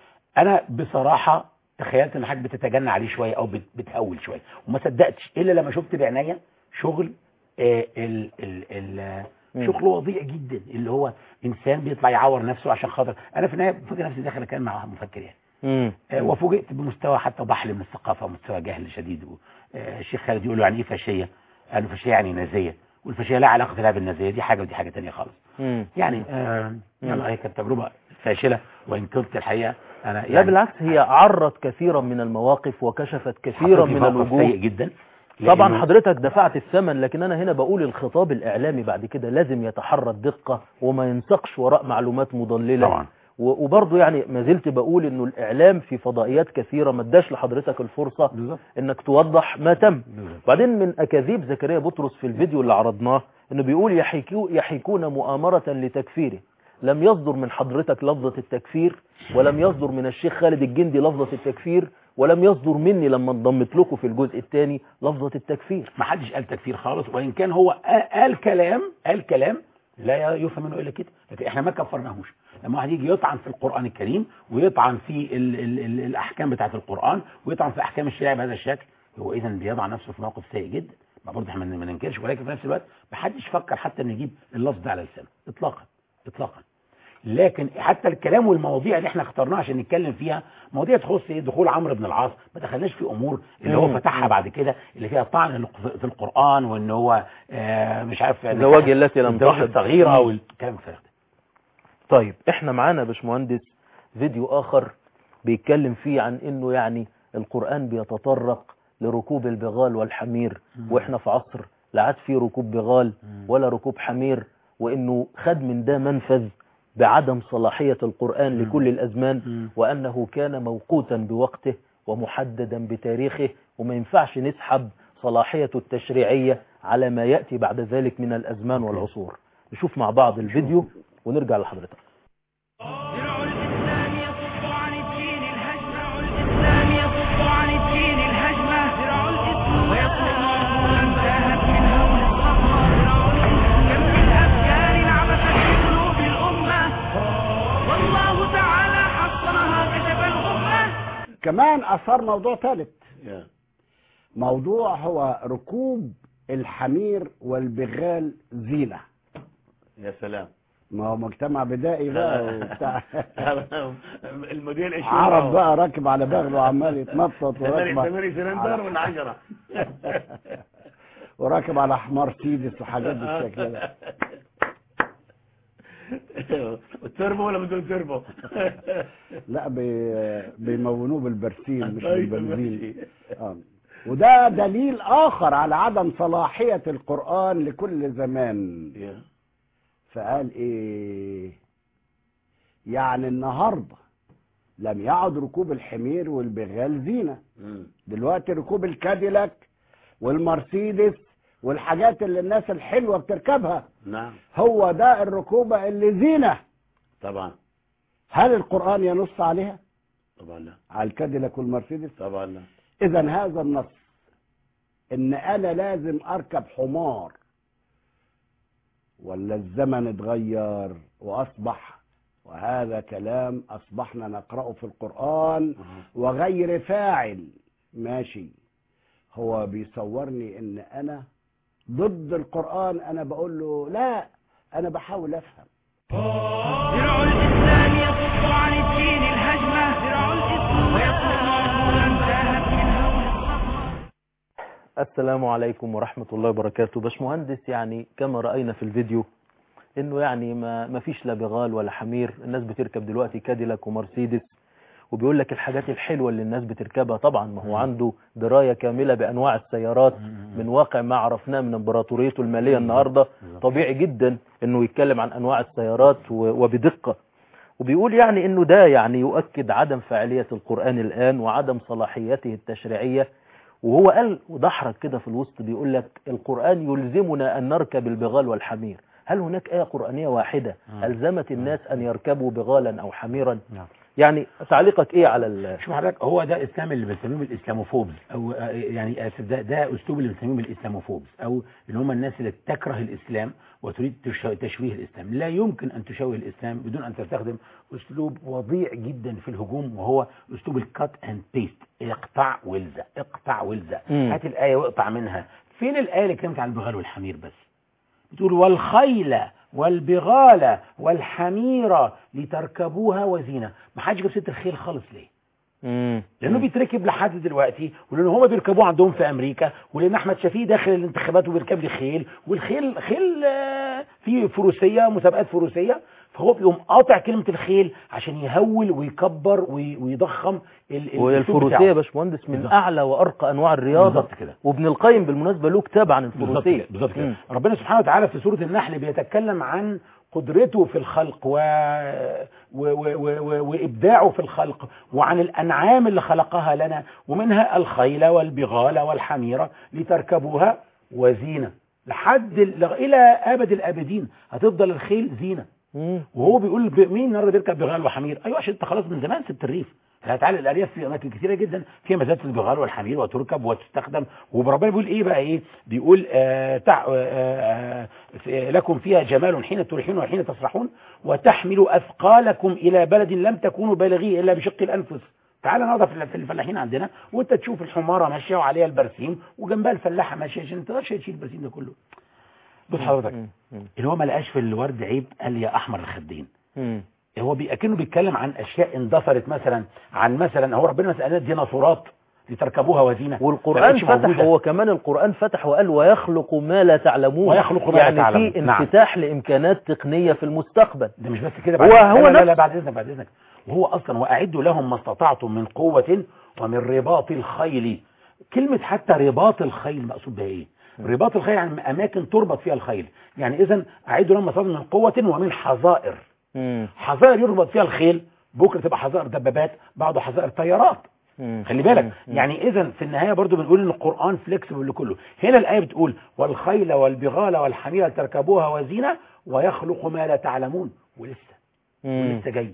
انا بصراحه تخيلت ان حضرتك بتتجنى عليه شويه او بت... بتهول شويه وما صدقتش الا لما شفت بعينيا شغل آه ال... ال... ال... مم. شغل وضيع جدا اللي هو انسان بيطلع يعور نفسه عشان خاطر انا في النهايه فاكر نفسي داخل كان مع مفكر يعني مم. آه، وفوجئت بمستوى حتى ضحل من الثقافه ومستوى جهل شديد و- آه، الشيخ خالد يقول له يعني ايه فاشيه؟ قال له فاشيه يعني نازيه والفاشيه لا علاقه لها بالنازيه دي حاجه ودي حاجه ثانيه خالص مم. يعني آه يلا هي كانت تجربه فاشله وان كنت الحقيقه انا يعني لا بالعكس هي عرت كثيرا من المواقف وكشفت كثيرا حطيت من في موقف سيء الوجوه جدا طبعا لأنه- حضرتك دفعت الثمن لكن انا هنا بقول الخطاب الاعلامي بعد كده لازم يتحرى الدقة وما ينسقش وراء معلومات مضللة طبعا و- وبرضه يعني ما زلت بقول انه الاعلام في فضائيات كثيرة ما اداش لحضرتك الفرصة بالظبط انك توضح ما تم بالظبط. بعدين من اكاذيب زكريا بطرس في الفيديو اللي عرضناه انه بيقول يحيكو يحيكون مؤامرة لتكفيره لم يصدر من حضرتك لفظة التكفير ولم يصدر من الشيخ خالد الجندي لفظة التكفير ولم يصدر مني لما انضمت لكم في الجزء الثاني لفظة التكفير ما حدش قال تكفير خالص وان كان هو قال- قال كلام قال كلام لا يفهم منه الا كده لكن احنا ما كفرناهوش لما واحد يجي يطعن في القران الكريم ويطعن في ال ال ال الاحكام بتاعه القران ويطعن في احكام الشريعه بهذا الشكل هو اذا بيضع نفسه في موقف سيء جدا ما برضه احنا ما ننكرش ولكن في نفس الوقت ما حدش فكر حتى انه يجيب اللفظ ده على لسانه اطلاقا اطلاقا لكن حتى الكلام والمواضيع اللي احنا اخترناها عشان نتكلم فيها مواضيع تخص ايه دخول عمرو بن العاص ما دخلناش في امور اللي هو مم. فتحها بعد كده اللي فيها طعن في القران وان هو آه مش عارف زواج التي لم الزواج تحض. الصغيره مم. والكلام الفارغ ده طيب احنا معانا يا باشمهندس فيديو اخر بيتكلم فيه عن انه يعني القرآن بيتطرق لركوب البغال والحمير واحنا في عصر لا عاد في ركوب بغال ولا ركوب حمير وانه خد من ده منفذ بعدم صلاحية القرآن لكل الأزمان مم. وأنه كان موقوتا بوقته ومحددا بتاريخه وما ينفعش نسحب صلاحيته التشريعية على ما يأتي بعد ذلك من الأزمان والعصور نشوف مع بعض الفيديو ونرجع لحضرتك درع الإسلام يصد عن الدين الهجمة درع الإسلام يصد عن الدين الهجمة درع الإسلام ويطلب عقولا انتهت من هول الصخرة درع الإسلام كم من أفكار عبثت في قلوب الأمة والله تعالى حصنها كشف الغمة كمان اثار موضوع ثالث موضوع هو ركوب الحمير والبغال زينة يا سلام ما هو مجتمع بدائي بقى وبتاع الموديل 20 عرب بقى راكب على بغل وعمال يتنطط وراكب ثمانية سلندر ولا 10 وراكب على حمار سيدس وحاجات بالشكل ده والتربو ولا بدون تربو لا بي... بيمونوه بالبرسيم مش أيوة، بالبنزين ماشي. آه. وده دليل آخر على عدم صلاحية القرآن لكل زمان فقال إيه يعني النهاردة لم يعد ركوب الحمير والبغال زينة دلوقتي ركوب الكاديلاك والمرسيدس والحاجات اللي الناس الحلوة بتركبها نعم هو ده الركوبة اللي زينة طبعا هل القرآن ينص عليها طبعا لا على الكاديلاك والمرسيدس طبعا لا اذا هذا النص ان انا لازم اركب حمار ولا الزمن اتغير واصبح وهذا كلام اصبحنا نقرأه في القرآن وغير فاعل ماشي هو بيصورني ان انا ضد القرآن انا بقول له لا انا بحاول افهم درع الإسلام يصد عن الدين الهجمة درع الإسلام ويطلب عقولا انتهت من هول الصخرة السلام عليكم ورحمة الله وبركاته باشمهندس يعني كما رأينا في الفيديو انه يعني ما, ما فيش لا بغال ولا حمير الناس بتركب دلوقتي كاديلاك ومرسيدس وبيقول لك الحاجات الحلوة اللي الناس بتركبها طبعا ما هو عنده دراية كاملة بأنواع السيارات من واقع ما عرفناه من امبراطوريته المالية النهاردة طبيعي جدا انه يتكلم عن انواع السيارات و- وبدقة وبيقول يعني انه ده يعني يؤكد عدم فاعلية القرآن الآن وعدم صلاحيته التشريعية وهو قال ودحرج كده في الوسط بيقول لك القرآن يلزمنا أن نركب البغال والحمير هل هناك آية قرآنية واحدة ألزمت الناس أن يركبوا بغالا أو حميرا نعم. يعني تعليقك إيه على ال... شوف حضرتك هو ده الاسلام اللي بنسميهم الاسلاموفوبز او آه، يعني آسف، ده ده اسلوب اللي بنسميهم الاسلاموفوبز او اللي هم الناس اللي تكره الاسلام وتريد تش- تشويه الاسلام لا يمكن ان تشوه الاسلام بدون ان تستخدم اسلوب وضيع جدا في الهجوم وهو اسلوب الكات اند بيست اقطع والزق اقطع والزق مم. هات الايه واقطع منها فين الايه اللي كانت عن البغال والحمير بس بتقول والخيل والبغال والحمير لتركبوها وزينة ما حدش جاب سيره الخيل خالص ليه مم. لانه بيتركب لحد دلوقتي ولان هما بيركبوه عندهم في امريكا ولان احمد شفيق داخل الانتخابات وبيركب لي خيل والخيل خيل آه، في فروسيه مسابقات فروسيه فهو بيقوم قاطع كلمه الخيل عشان يهول ويكبر وي- ويضخم ال- ال- وهي الأسلوب الفروسية بتاعه. يا باشمهندس من بالظبط. أعلى وأرقى أنواع الرياضة بالظبط كده. وابن القيم بالمناسبة له كتاب عن بالظبط الفروسية كده بالظبط كده مم. ربنا سبحانه وتعالى في سوره النحل بيتكلم عن قدرته في الخلق و... و... و... و... و... وابداعه في الخلق وعن الانعام اللي خلقها لنا ومنها الخيل والبغال والحمير لتركبوها وزينه لحد ال... الى ابد الابدين هتفضل الخيل زينه مم. وهو بيقول ب- مين النهارده بيركب بغال وحمير ايوه عشان انت خلاص من زمان سبت الريف لا تعالى الارياف في اماكن كثيره جدا فيها مزاد البغال والحمير وتركب وتستخدم وربنا بيقول ايه بقى ايه بيقول آه تع آه آه آه لكم فيها جمال حين تريحون وحين تسرحون وتحملوا اثقالكم الى بلد لم تكونوا بالغيه الا بشق الانفس تعالى النهارده في في الفلاحين عندنا وانت تشوف الحماره ماشيه وعليها البرسيم وجنبها الفلاحه ماشيه عشان ما تقدرش تشيل البرسيم ده كله بص حضرتك مم. مم. اللي هو ما لقاش في الورد عيب قال يا احمر الخدين مم. هو بي- اكنه بيتكلم عن اشياء اندثرت مثلا عن مثلا هو ربنا مثلا قال ديناصورات لتركبوها وزينه والقرآن ما بقتش فتح موجودة. هو كمان القرآن فتح وقال ويخلق ما لا تعلمون ويخلق ما لا يعني تعلمون. في نعم. انفتاح لإمكانات تقنية في المستقبل ده مش بس كده هو- بعد هو لا, لا, لا, نفس- لا بعد اذنك بعد اذنك وهو اصلا واعدوا لهم ما استطعتم من قوه ومن رباط الخيل كلمه حتى رباط الخيل مقصود بها ايه رباط الخيل يعني اماكن تربط فيها الخيل يعني اذا اعدوا لهم ما استطعتم من قوه ومن حظائر مم. حظائر يربط فيها الخيل بكره تبقى حظائر دبابات بعده حظائر طيارات مم. خلي بالك مم. يعني اذا في النهايه برضو بنقول ان القران فليكسبل لكله هنا الايه بتقول والخيل والبغال والحمير تركبوها وزينه ويخلق ما لا تعلمون ولسه مم. ولسه جاي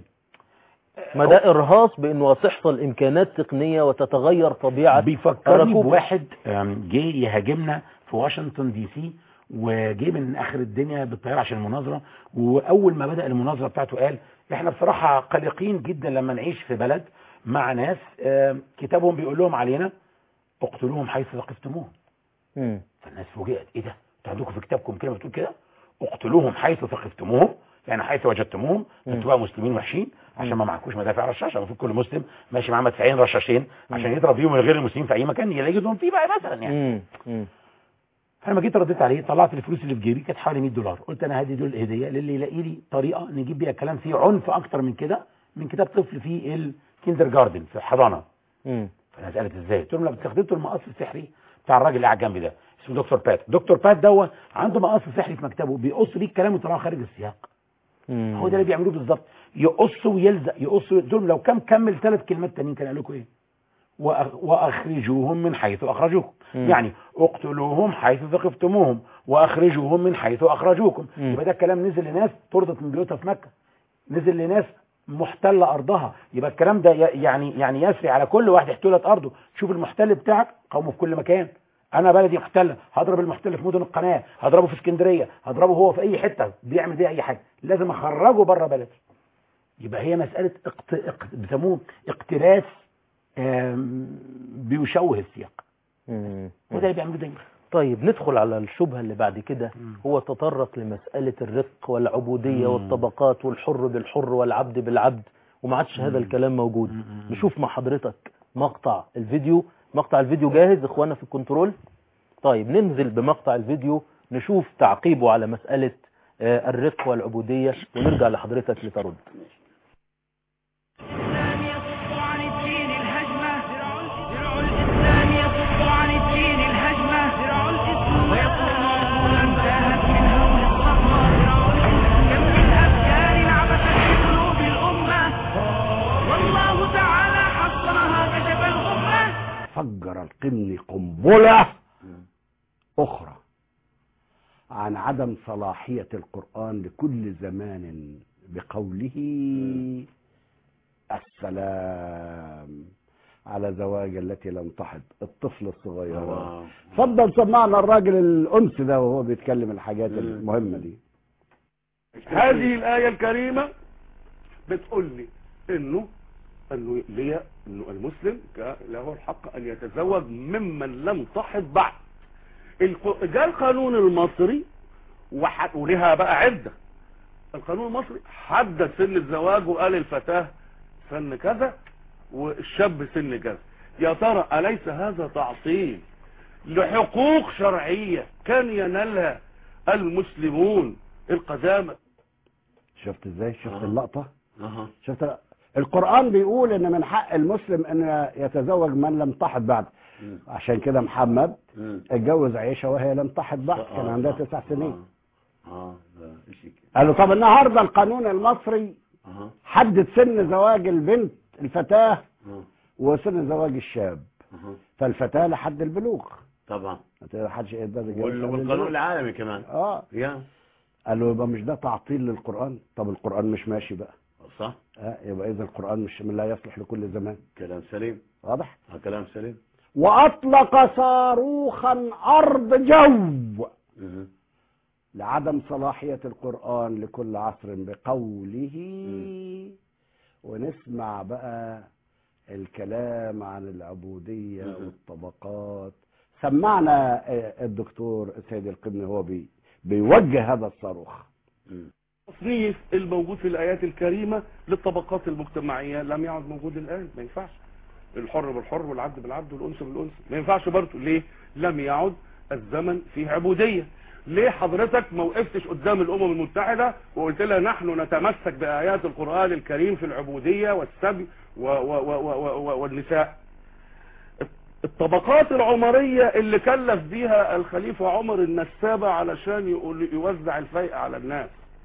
ما ده ارهاص بانه هتحصل امكانات تقنيه وتتغير طبيعه بيفكرني الركوب. بواحد آم، جه يهاجمنا في واشنطن دي سي وجه من اخر الدنيا بالطياره عشان المناظره واول ما بدا المناظره بتاعته قال احنا بصراحه قلقين جدا لما نعيش في بلد مع ناس آم، كتابهم بيقول لهم علينا اقتلوهم حيث ثقفتموهم مم. فالناس فوجئت ايه ده انتوا عندكم في كتابكم كلمه بتقول كده اقتلوهم حيث ثقفتموهم يعني حيث وجدتموهم مم. انتوا بقى مسلمين وحشين عشان ما معكوش مدافع رشاشه المفروض كل مسلم ماشي معاه مدفعين رشاشين عشان يضرب بيهم غير المسلمين في اي مكان يلاقيهم فيه بقى مثلا يعني مم. مم. فلما جيت رديت عليه طلعت الفلوس اللي في جيبي كانت حوالي 100 دولار قلت انا هدي دول هديه للي يلاقي لي طريقه نجيب بيها كلام فيه عنف اكتر من كده من كتاب طفل في الكيندر جاردن في الحضانه مم. فالناس قالت ازاي قلت لهم لو استخدمتوا المقص السحري بتاع الراجل اللي قاعد جنبي ده اسمه دكتور بات دكتور بات دوت عنده مقص سحري في مكتبه بيقص بيه الكلام ويطلعه خارج السياق مم. هو ده اللي بيعملوه بالظبط يقص ويلزق يقص دول لو كان كمل ثلاث كلمات تانيين كان قال لكم ايه وأخ- واخرجوهم من حيث اخرجوكم مم. يعني اقتلوهم حيث ثقفتموهم واخرجوهم من حيث اخرجوكم مم. يبقى ده الكلام نزل لناس طردت من بيوتها في مكه نزل لناس محتله ارضها يبقى الكلام ده ي- يعني يعني يسري على كل واحد احتلت ارضه شوف المحتل بتاعك قومه في كل مكان انا بلدي محتله هضرب المحتل في مدن القناه هضربه في اسكندريه هضربه هو في اي حته بيعمل بيها اي حاجه لازم اخرجه بره بلدي يبقى هي مساله اقت... اقت... بيسموه اقتراس آم، بيشوه السياق مم. وده اللي بيعملوه دايما طيب ندخل على الشبهة اللي بعد كده مم. هو تطرق لمسألة الرق والعبودية مم. والطبقات والحر بالحر والعبد بالعبد وما عادش هذا الكلام موجود مم. نشوف مع حضرتك مقطع الفيديو مقطع الفيديو جاهز اخوانا في الكنترول طيب ننزل بمقطع الفيديو نشوف تعقيبه على مسألة آه، الرق والعبودية ونرجع لحضرتك لترد الإسلام يصد عن الدين الهجمة درع الإسلام يصد عن الدين الهجمة درع الإسلام ويصد عقولا انتهت من هول الصخرة درع الإسلام كم من أفكار عبثت في قلوب الأمة والله تعالى حصنها كشف الغمة فجر القمن قنبلة أخرى عن عدم صلاحية القرآن لكل زمان بقوله السلام على زواج التي لم تحض الطفل الصغير اتفضل سمعنا الراجل الأنس ده وهو بيتكلم الحاجات المهمة دي هذه الآية الكريمة بتقول لي انه انه ليه انه المسلم ك- له الحق ان يتزوج ممن لم تحض بعد الق- جاء القانون المصري وح- ولها بقى عدة القانون المصري حدد سن الزواج وقال الفتاة سن كذا والشاب سن كذا يا ترى أليس هذا تعطيل لحقوق شرعية كان ينالها المسلمون القدامى شفت ازاي شفت آه. اللقطة أها. شفت القرآن بيقول ان من حق المسلم ان يتزوج من لم تحض بعد مم. عشان كده محمد مم. اتجوز عائشة وهي لم تحض بعد كان آه، عندها آه، تسع سنين اه اه ده شيء كده. قالوا طب النهارده القانون المصري اها حدد سن زواج البنت الفتاة آه. وسن زواج الشاب اها فالفتاة لحد البلوغ طبعا ما حدش يقدر يتجوز وال- قبل والقانون البلوغ. العالمي كمان اه يا قالوا يبقى مش ده تعطيل للقرآن طب القرآن مش ماشي بقى صح اه يبقى اذا القرآن مش لا يصلح لكل زمان كلام سليم واضح آه، كلام سليم واطلق صاروخا ارض جو مهم. لعدم صلاحية القرآن لكل عصر بقوله ونسمع بقى الكلام عن العبودية مم. والطبقات سمعنا آه، الدكتور سيد القبني هو بي بيوجه هذا الصاروخ مم. تصنيف الموجود في الآيات الكريمة للطبقات المجتمعية لم يعد موجود الآن ما ينفعش الحر بالحر والعبد بالعبد والأنثى بالأنثى ما ينفعش برضه ليه لم يعد الزمن فيه عبودية ليه حضرتك ما وقفتش قدام الأمم المتحدة وقلت لها نحن نتمسك بآيات القرآن الكريم في العبودية والسبي و و و و و والنساء الطبقات العمرية اللي كلف بيها الخليفة عمر النسابة علشان يقول يوزع الفيء على الناس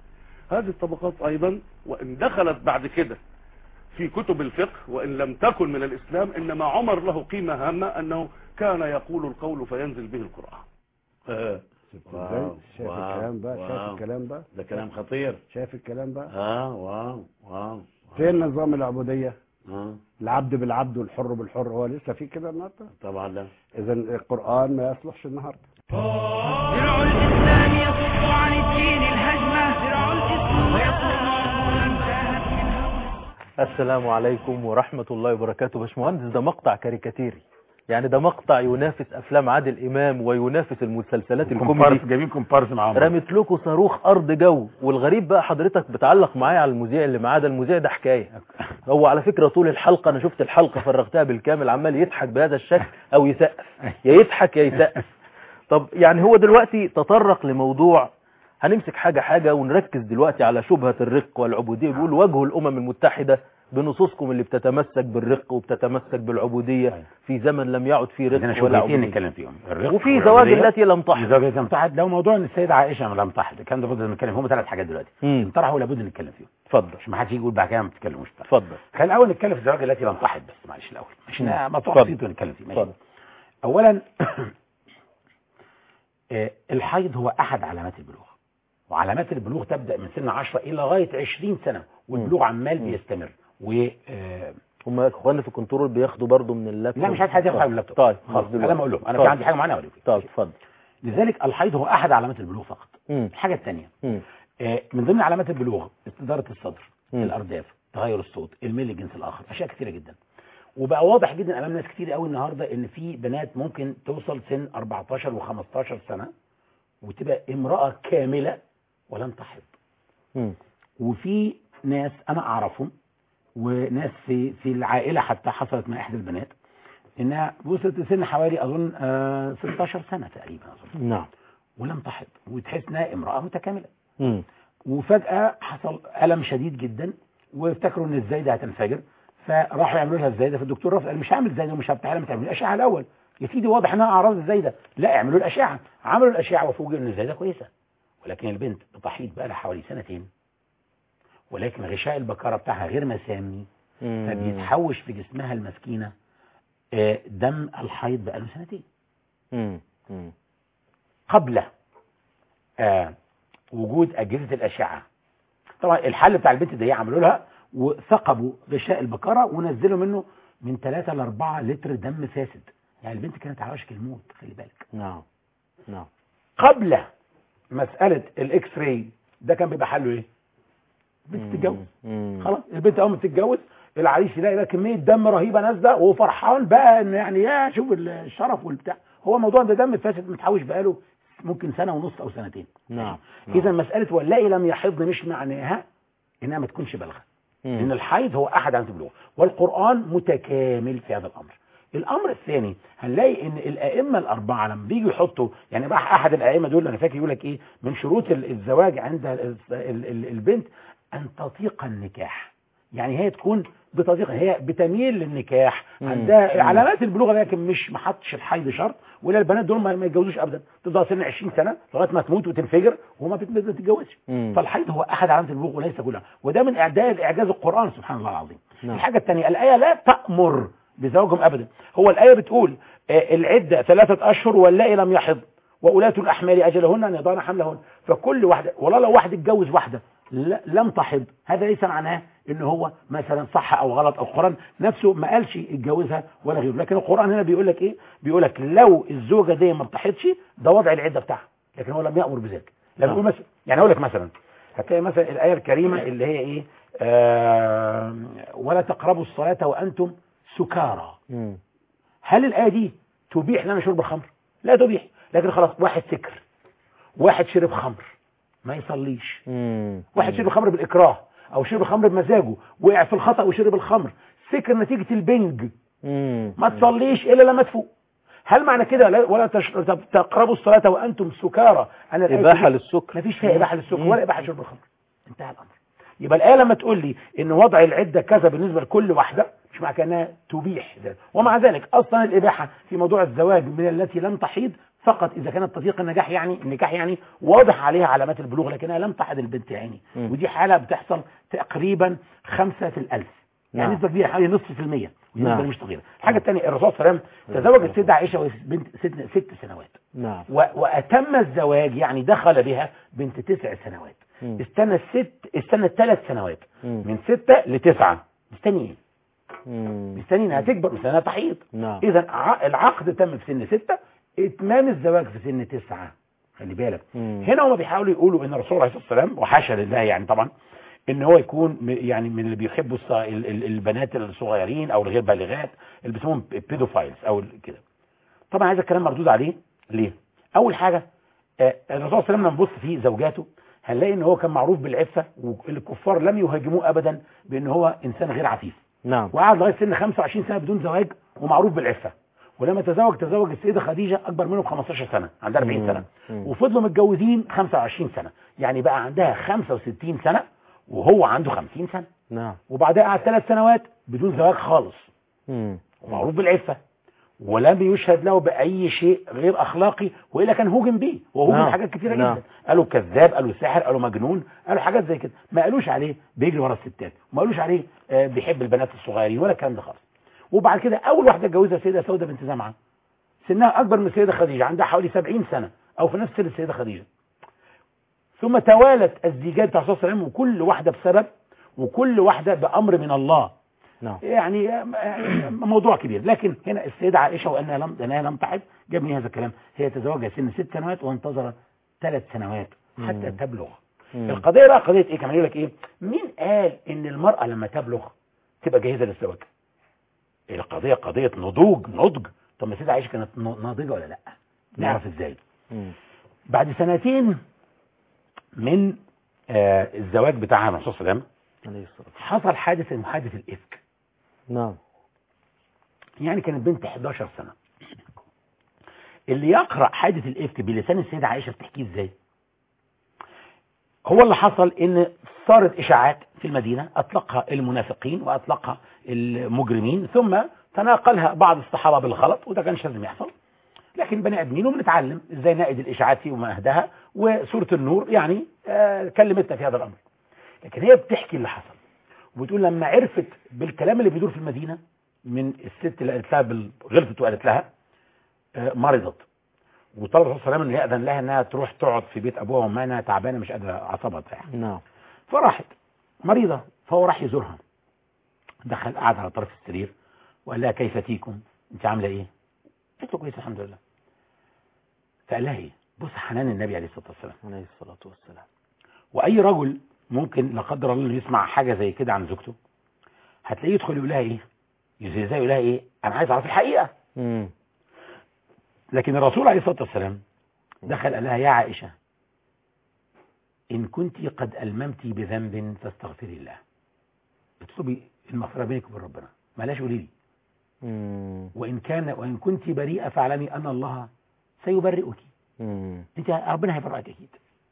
هذه الطبقات ايضا وان دخلت بعد كده في كتب الفقه وان لم تكن من الاسلام انما عمر له قيمة هامة انه كان يقول القول فينزل به القرآن آه. ازاي شايف واو، الكلام بقى شايف واو. الكلام بقى ده كلام خطير شايف الكلام بقى اه واو واو فين نظام العبودية اه العبد بالعبد والحر بالحر هو لسه في كده النهارده طبعا لا اذا القرآن ما يصلحش النهارده درع الإسلام يصد عن الدين الهجمة درع الإسلام ويصد عقولا انتهت من هوى السلام عليكم ورحمة الله وبركاته باشمهندس ده مقطع كاريكاتيري يعني ده مقطع ينافس أفلام عادل إمام وينافس المسلسلات كومبارس الكوميدي جايبين كومبارس معاهم رمت لكم صاروخ أرض جو والغريب بقى حضرتك بتعلق معايا على المذيع اللي معاه ده المذيع ده حكاية هو على فكرة طول الحلقة أنا شفت الحلقة فرغتها بالكامل عمال يضحك بهذا الشكل أو يسقف يا يضحك يا يسقف طب يعني هو دلوقتي تطرق لموضوع هنمسك حاجة حاجة ونركز دلوقتي على شبهة الرق والعبودية بيقول وجه الأمم المتحدة بنصوصكم اللي بتتمسك بالرق وبتتمسك بالعبودية في زمن لم يعد فيه عندنا رق ولا شبهتين عبودية نتكلم فيهم الرق وفي زواج والعبودية. التي لم تحض زواج التي لم تحض لو موضوع ان السيده عائشه لم تحض الكلام ده لابد نتكلم فيه هم ثلاث حاجات دلوقتي مم. طرحوا لابد نتكلم فيهم اتفضل عشان ما حدش يجي يقول بعد كده ما بتتكلموش بقى. اتفضل خلينا الاول نتكلم في الزواج التي لم تحض بس معلش الاول عشان مم. موضوع اتفضل. بسيط ونتكلم فيه ماشي. اتفضل اولا آه، الحيض هو احد علامات البلوغ وعلامات البلوغ تبدا من سن 10 الى لغايه 20 سنه والبلوغ عمال بيستمر و آه، هم اخواننا في الكنترول بياخدوا برضو من اللابتوب لا مش عايز حد ياخد حاجه من اللابتوب طيب خلاص خلاص انا ما اقول لهم انا طيب. في عندي حاجه معينه اقول لهم طيب اتفضل لذلك الحيض هو احد علامات البلوغ فقط مم. الحاجه الثانيه مم. آه، من ضمن علامات البلوغ استدارة الصدر مم. الأرداف تغير الصوت الميل للجنس الآخر أشياء كثيرة جدا وبقى واضح جدا أمام ناس كتير قوي النهاردة إن في بنات ممكن توصل سن 14 و15 سنة وتبقى امرأة كاملة ولم تحض مم. وفي ناس أنا أعرفهم وناس في في العائلة حتى حصلت مع إحدى البنات إنها وصلت لسن حوالي أظن آه 16 سنة تقريبا أظن نعم ولم تحض وتحس إنها امرأة متكاملة مم. وفجأة حصل ألم شديد جدا وافتكروا ان الزايدة هتنفجر فراحوا يعملوا لها الزايدة فالدكتور رفض قال مش هعمل زايدة ومش هفتح لها ما تعملوا الأشعة الأول يا سيدي واضح انها أعراض الزايدة لا اعملوا الأشعة عملوا الأشعة وفوجئوا ان الزايدة كويسة ولكن البنت بتحيض بقى لها حوالي سنتين ولكن غشاء البكارة بتاعها غير مسامي مم. فبيتحوش في جسمها المسكينة آه، دم الحيض بقى له سنتين مم. مم. قبل آه وجود أجهزة الأشعة طبعا الحل بتاع البنت دي عملوا لها وثقبوا غشاء البكرة ونزلوا منه من 3 ل 4 لتر دم فاسد يعني البنت كانت على وشك الموت خلي بالك نعم نعم قبل مسألة الاكس راي ده كان بيبقى حله ايه بنت تتجوز مم. خلاص البنت اول ما تتجوز العريس يلاقي بقى كميه دم رهيبه نازله وهو فرحان بقى ان يعني يا شوف الشرف والبتاع هو موضوع ده دم فاسد متحوش بقاله ممكن سنه ونص او سنتين نعم اذا مساله واللائي لم يحض مش معناها انها ما تكونش بالغه لان مم. الحيض هو احد علامات البلوغ والقران متكامل في هذا الامر الامر الثاني هنلاقي ان الائمه الاربعه لما بيجوا يحطوا يعني بقى احد الائمه دول انا فاكر يقول لك ايه من شروط ال- الزواج عند ال- ال- ال- البنت ان تطيق النكاح يعني هي تكون بتطيق هي بتميل للنكاح مم. عندها مم. علامات البلوغ لكن مش ما حطش الحيض شرط ولا البنات دول ما ما يتجوزوش ابدا تفضل سن 20 سنه لغايه ما تموت وتنفجر وما بت- ما تتجوزش مم. فالحيض هو احد علامات البلوغ وليس كلها وده من اعداد اعجاز القران سبحان الله العظيم نعم. الحاجه الثانيه الايه لا تامر بزواجهم ابدا هو الايه بتقول آه، العده ثلاثه اشهر واللائي لم يحض واولاة الاحمال اجلهن ان يضعن حملهن فكل واحده والله لو واحد اتجوز واحده لا- لم تحض هذا ليس معناه ان هو مثلا صح او غلط او القران نفسه ما قالش اتجوزها ولا غيره لكن القران هنا بيقول لك ايه بيقول لك لو الزوجه دي ما بتحضش ده وضع العده بتاعها لكن هو لم يامر بذلك لما يقول مثلا يعني اقول لك مثلا هتلاقي مثلا الايه الكريمه اللي هي ايه آه ولا تقربوا الصلاه وانتم سكارى مم. هل الآية دي تبيح لنا شرب الخمر لا تبيح لكن خلاص واحد سكر واحد شرب خمر ما يصليش مم. واحد شرب خمر بالإكراه أو شرب خمر بمزاجه وقع في الخطأ وشرب الخمر سكر نتيجة البنج مم. ما تصليش إلا لما تفوق هل معنى كده لا- ولا تش- تقربوا الصلاة وأنتم سكارى أنا الآية إباحة دي- للسكر مفيش فيها إباحة للسكر مم. ولا إباحة شرب الخمر انتهى الأمر يبقى الآية لما تقول لي إن وضع العدة كذا بالنسبة لكل واحدة مش معنى كأنها تبيح ذلك ومع ذلك أصلا الإباحة في موضوع الزواج من التي لم تحيض فقط اذا كانت تطبيق النجاح يعني النكاح يعني واضح عليها علامات البلوغ لكنها لم تحد البنت يعني مم. ودي حاله بتحصل تقريبا يعني في الألف يعني نعم. نسبه كبيره حوالي نصف في المية ودي نعم. نسبه مش صغيره الحاجه الثانيه الرسول صلى الله عليه وسلم تزوج السيده عائشه وهي بنت ست, ست سنوات نعم و... واتم الزواج يعني دخل بها بنت تسع سنوات مم. استنى الست استنى ثلاث سنوات مم. من ستة لتسعة مستني ايه مم. مستني انها تكبر مستني انها تحيض نعم اذا ع- العقد تم في سن ستة اتمام الزواج في سن تسعة خلي بالك مم. هنا هم بيحاولوا يقولوا ان الرسول عليه الصلاه والسلام وحاشا لله يعني طبعا ان هو يكون م- يعني من اللي بيحبوا الص- ال- ال- البنات الصغيرين او الغير بالغات اللي بيسموهم بيدوفايلز او ال- كده طبعا هذا الكلام مردود عليه ليه اول حاجه آه، الرسول صلى الله عليه وسلم لما نبص في زوجاته هنلاقي ان هو كان معروف بالعفه والكفار لم يهاجموه ابدا بان هو انسان غير عفيف نعم وقعد لغايه سن 25 سنه بدون زواج ومعروف بالعفه ولما تزوج تزوج السيده خديجه اكبر منه ب 15 سنه عندها 40 مم. سنه مم. وفضلوا متجوزين 25 سنه يعني بقى عندها 65 سنه وهو عنده 50 سنه نعم وبعدها قعد ثلاث سنوات بدون زواج خالص مم. ومعروف بالعفه ولم يشهد له باي شيء غير اخلاقي والا كان هوجم بيه وهوجم نعم. حاجات كثيره نعم. جدا قالوا كذاب قالوا ساحر قالوا مجنون قالوا حاجات زي كده ما قالوش عليه بيجري ورا الستات وما قالوش عليه آه، بيحب البنات الصغيرين ولا الكلام ده خالص وبعد كده اول واحده اتجوزها السيده سوده بنت زمعه سنها اكبر من السيده خديجه عندها حوالي 70 سنه او في نفس سن السيده خديجه ثم توالت الزيجات بتاع الرسول صلى الله عليه وسلم وكل واحده بسبب وكل واحده بامر من الله نعم يعني يعني موضوع كبير لكن هنا السيدة عائشة وأنها لم أنها لم تحد جابني هذا الكلام هي تزوجها سن ست سنوات وانتظر ثلاث سنوات حتى مم. تبلغ مم. القضية بقى قضية إيه كمان يقول لك إيه مين قال إن المرأة لما تبلغ تبقى جاهزة للزواج القضية قضية نضوج نضج طب ما السيدة عائشة كانت ن- ناضجة ولا لا نعرف إزاي مم. بعد سنتين من آه الزواج بتاعها مع الرسول صلى الله عليه وسلم عليه الصلاة والسلام. حصل حادث محادث الإفك نعم يعني كانت بنت 11 سنة اللي يقرأ حادث الإفك بلسان السيدة عائشة بتحكيه ازاي هو اللي حصل ان صارت اشاعات في المدينة اطلقها المنافقين واطلقها المجرمين ثم تناقلها بعض الصحابة بالغلط وده كانش لازم يحصل لكن بني ادمين وبنتعلم ازاي نائد الاشاعات فيه وما اهداها وسورة النور يعني آه كلمتنا في هذا الامر لكن هي بتحكي اللي حصل وبتقول لما عرفت بالكلام اللي بيدور في المدينة من الست اللي قالت لها بال- غلطت وقالت لها آه، مرضت وطلب الرسول صلى الله عليه وسلم ان يأذن لها انها تروح تقعد في بيت ابوها وامها انها تعبانه مش قادره اعصابها يعني نعم فراحت مريضه فهو راح يزورها دخل قعد على طرف السرير وقال لها كيف تيكم انت عامله ايه قلت له كويس الحمد لله فقال لها ايه بص حنان النبي عليه الصلاه والسلام عليه الصلاة والسلام واي رجل ممكن لا قدر الله إنه يسمع حاجه زي كده عن زوجته هتلاقيه يدخل يقول لها ايه يزي ازاي يقول لها ايه انا عايز اعرف الحقيقه مم. لكن الرسول عليه الصلاه والسلام دخل قال لها يا عائشه ان كنت قد الممت بذنب فاستغفري الله اطلبي المغفره بينك وبين ربنا معلش قولي لي مم. وان كان وان كنت بريئه فاعلمي ان الله سيبرئك مم. انت ربنا هيبرئك اكيد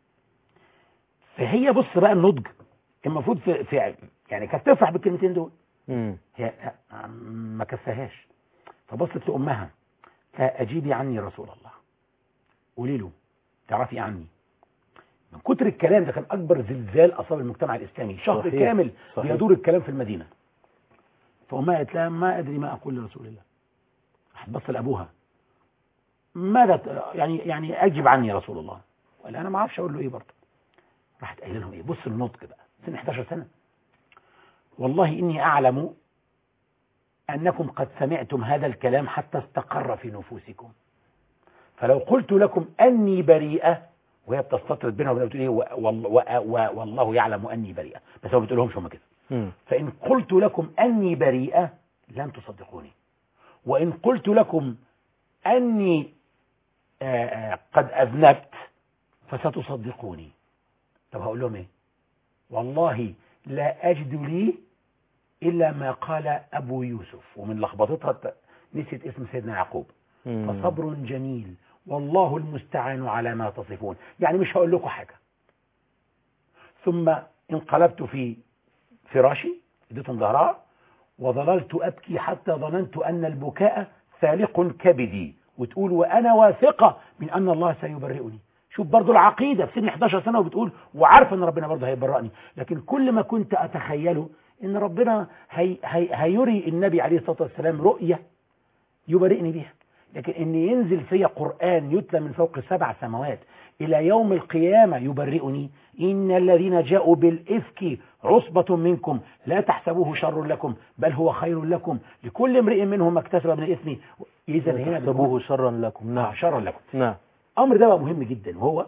فهي بص بقى النضج المفروض في, في يعني كانت تفرح بالكلمتين دول مم. هي ما كفاهاش فبصت لامها فاجيبي عني يا رسول الله قولي له تعرفي عني من كتر الكلام ده كان اكبر زلزال اصاب المجتمع الاسلامي شهر صحيح. كامل صحيح. بيدور الكلام في المدينه فامها قالت لها ما ادري ما اقول لرسول الله راحت بص لابوها ماذا ت- يعني يعني اجب عني يا رسول الله قال انا ما اعرفش اقول له ايه برضه راحت قايله لهم ايه بص النطق بقى سن 11 سنه والله اني اعلم انكم قد سمعتم هذا الكلام حتى استقر في نفوسكم فلو قلت لكم اني بريئه وهي بتستطرد بينها وبين بتقول ايه و- وال- و- و- والله يعلم اني بريئه بس هو بتقول لهمش هم كده مم. فإن قلت لكم أني بريئة لن تصدقوني وإن قلت لكم أني آه، آه، قد أذنبت فستصدقوني طب هقول لهم إيه والله لا أجد لي إلا ما قال أبو يوسف ومن لخبطتها ت- نسيت اسم سيدنا يعقوب مم. فصبر جميل والله المستعان على ما تصفون يعني مش هقول لكم حاجة ثم انقلبت في فراشي اديتهم ظهرها وظللت أبكي حتى ظننت أن البكاء فالق كبدي وتقول وانا واثقه من ان الله سيبرئني شوف برضو العقيده في سن 11 سنه وبتقول وعارفه ان ربنا برضو هيبرئني لكن كل ما كنت اتخيله ان ربنا هي هي هيري النبي عليه الصلاه والسلام رؤيه يبرئني بها لكن ان ينزل في قرآن يتلى من فوق سبع سماوات الى يوم القيامة يبرئني ان الذين جاءوا بالافك عصبة منكم لا تحسبوه شر لكم بل هو خير لكم لكل امرئ منهم ما اكتسب من الاثم اذا هنا بنقول تحسبوه شرا لكم نعم نعم شر لكم نعم امر ده بقى مهم جدا وهو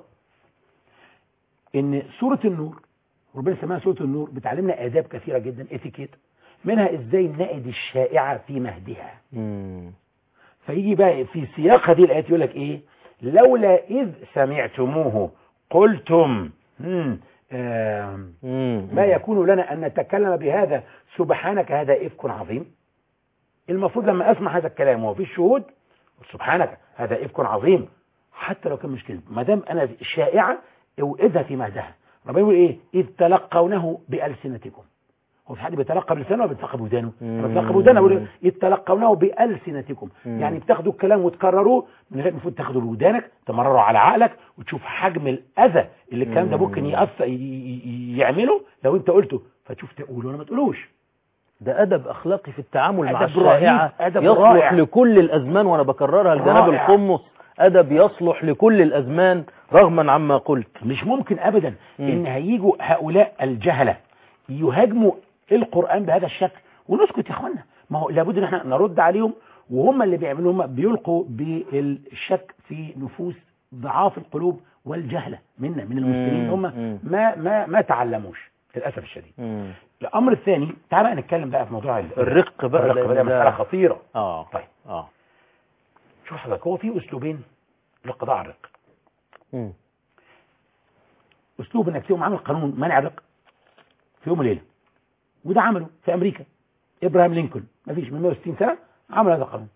ان سورة النور ربنا سماها سورة النور بتعلمنا آداب كثيرة جدا اتيكيت منها ازاي نائد الشائعة في مهدها مم. فيجي بقى في سياق هذه الآيات يقول لك إيه لولا إذ سمعتموه قلتم مم، آم، مم. ما يكون لنا أن نتكلم بهذا سبحانك هذا إفك عظيم المفروض لما أسمع هذا الكلام وهو في الشهود سبحانك هذا إفك عظيم حتى لو كان مش كذب ما دام أنا شائعة اوئدها في مهدها ربنا يقول إيه إذ تلقونه بألسنتكم هو في حد بيتلقى بلسانه ولا بيتلقى بودانه؟ لما مم. بيتلقى بودانه يقول إذ تلقونه بألسنتكم مم. يعني بتاخدوا الكلام وتكرروه من غير المفروض تاخده بودانك تمرره على عقلك وتشوف حجم الأذى اللي الكلام ده ممكن يأثر ي- ي- يعمله لو أنت قلته فتشوف تقوله ولا ما تقولوش ده أدب أخلاقي في التعامل مع أدب رهيب، الشائعة أدب يصلح رائع. لكل الأزمان وأنا بكررها لجناب رائع. القمص أدب يصلح لكل الأزمان رغما عما قلت مش ممكن أبدا مم. إن هيجوا هؤلاء الجهلة يهاجموا القرآن بهذا الشكل ونسكت يا اخوانا ما هو لابد ان احنا نرد عليهم وهم اللي بيعملوا هم بيلقوا بالشك في نفوس ضعاف القلوب والجهلة منا من المسلمين مم. هم مم. ما ما ما تعلموش للاسف الشديد مم. الامر الثاني تعال بقى نتكلم بقى في موضوع ال- الرق بقى الرق بقى لأن ده مسألة خطيرة آه طيب. آه شوف حضرتك هو في اسلوبين للقضاء على الرق مم. اسلوب انك تقوم عامل قانون منع الرق في يوم وليله وده عمله في امريكا ابراهام لينكولن ما فيش من 160 سنه عمل هذا القانون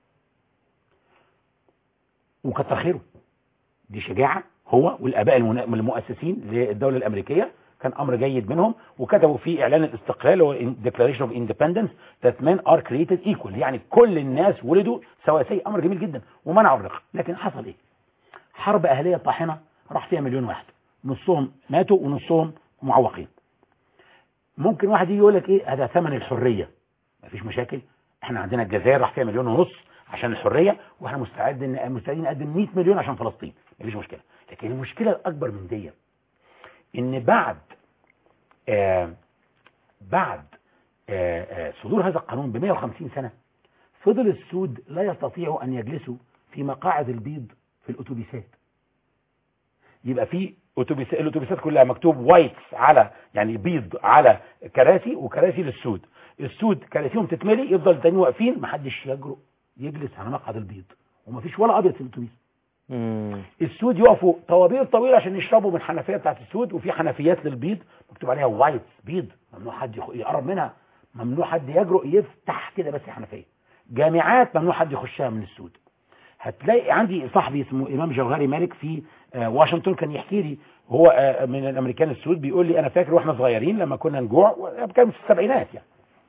وكتر خيره دي شجاعه هو والاباء المنا- المؤسسين للدوله الامريكيه كان امر جيد منهم وكتبوا في اعلان الاستقلال هو Declaration of Independence that men are created equal يعني كل الناس ولدوا سواسية امر جميل جدا ومنعوا الرق لكن حصل ايه حرب اهليه طاحنه راح فيها مليون واحد نصهم ماتوا ونصهم معوقين ممكن واحد يجي يقول لك ايه هذا ثمن الحريه مفيش مشاكل احنا عندنا الجزائر راح فيها مليون ونص عشان الحريه واحنا مستعد ان مستعدين نقدم 100 مليون عشان فلسطين مفيش مشكله لكن المشكله الاكبر من دي ان بعد آه بعد آه آه صدور هذا القانون ب 150 سنه فضل السود لا يستطيعوا ان يجلسوا في مقاعد البيض في الاتوبيسات يبقى في اتوبيس الاتوبيسات كلها مكتوب وايتس على يعني بيض على كراسي وكراسي للسود السود كراسيهم تتملي يفضل تاني واقفين محدش يجرؤ يجلس على مقعد البيض ومفيش ولا ابيض في الاتوبيس مم. السود يقفوا طوابير طويله عشان يشربوا من الحنفيه بتاعت السود وفي حنفيات للبيض مكتوب عليها وايت بيض ممنوع حد يخ- يقرب منها ممنوع حد يجرؤ يفتح كده بس الحنفيه جامعات ممنوع حد يخشها من السود هتلاقي عندي صاحبي اسمه امام جوهري مالك في آه، واشنطن كان يحكي لي هو آه، من الامريكان السود بيقول لي انا فاكر واحنا صغيرين لما كنا نجوع كان في السبعينات يعني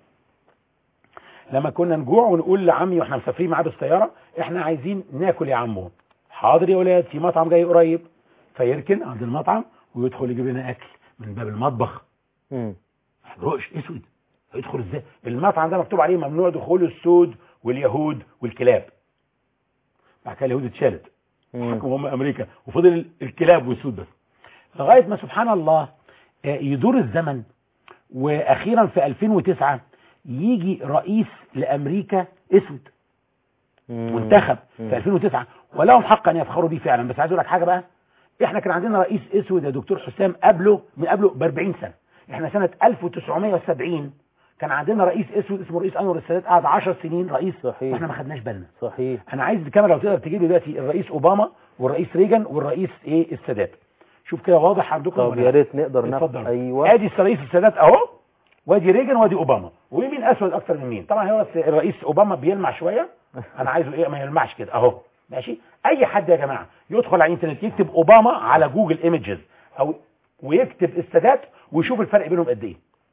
لما كنا نجوع ونقول لعمي واحنا مسافرين معاه بالسياره احنا عايزين ناكل يا عمو حاضر يا ولاد في مطعم جاي قريب فيركن عند المطعم ويدخل يجيب لنا اكل من باب المطبخ مم. رؤش اسود هيدخل ازاي المطعم ده مكتوب عليه ممنوع دخول السود واليهود والكلاب بعد كده اليهود اتشالت مم. حكموا هم امريكا وفضل الكلاب والسود بس لغايه ما سبحان الله آه، يدور الزمن واخيرا في 2009 يجي رئيس لامريكا اسود مم. منتخب مم. في 2009 ولهم حق ان يفخروا بيه فعلا بس عايز اقول لك حاجه بقى احنا كان عندنا رئيس اسود يا دكتور حسام قبله من قبله ب 40 سنه احنا سنه 1970 كان عندنا رئيس اسود اسمه رئيس انور السادات قعد 10 سنين رئيس صحيح. واحنا ما خدناش بالنا صحيح انا عايز الكاميرا لو تقدر تجيب لي دلوقتي الرئيس اوباما والرئيس ريجن والرئيس ايه السادات شوف كده واضح عندكم طب ولا يا لا؟ ريت نقدر ناخد اتفضل ايوه ادي الرئيس السادات اهو وادي ريجن وادي اوباما ومين اسود اكتر من مين طبعا هو بس الرئيس اوباما بيلمع شويه انا عايزه ايه ما يلمعش كده اهو ماشي اي حد يا جماعه يدخل على الانترنت يكتب اوباما على جوجل ايمجز او ويكتب السادات ويشوف الفرق بينهم قد ايه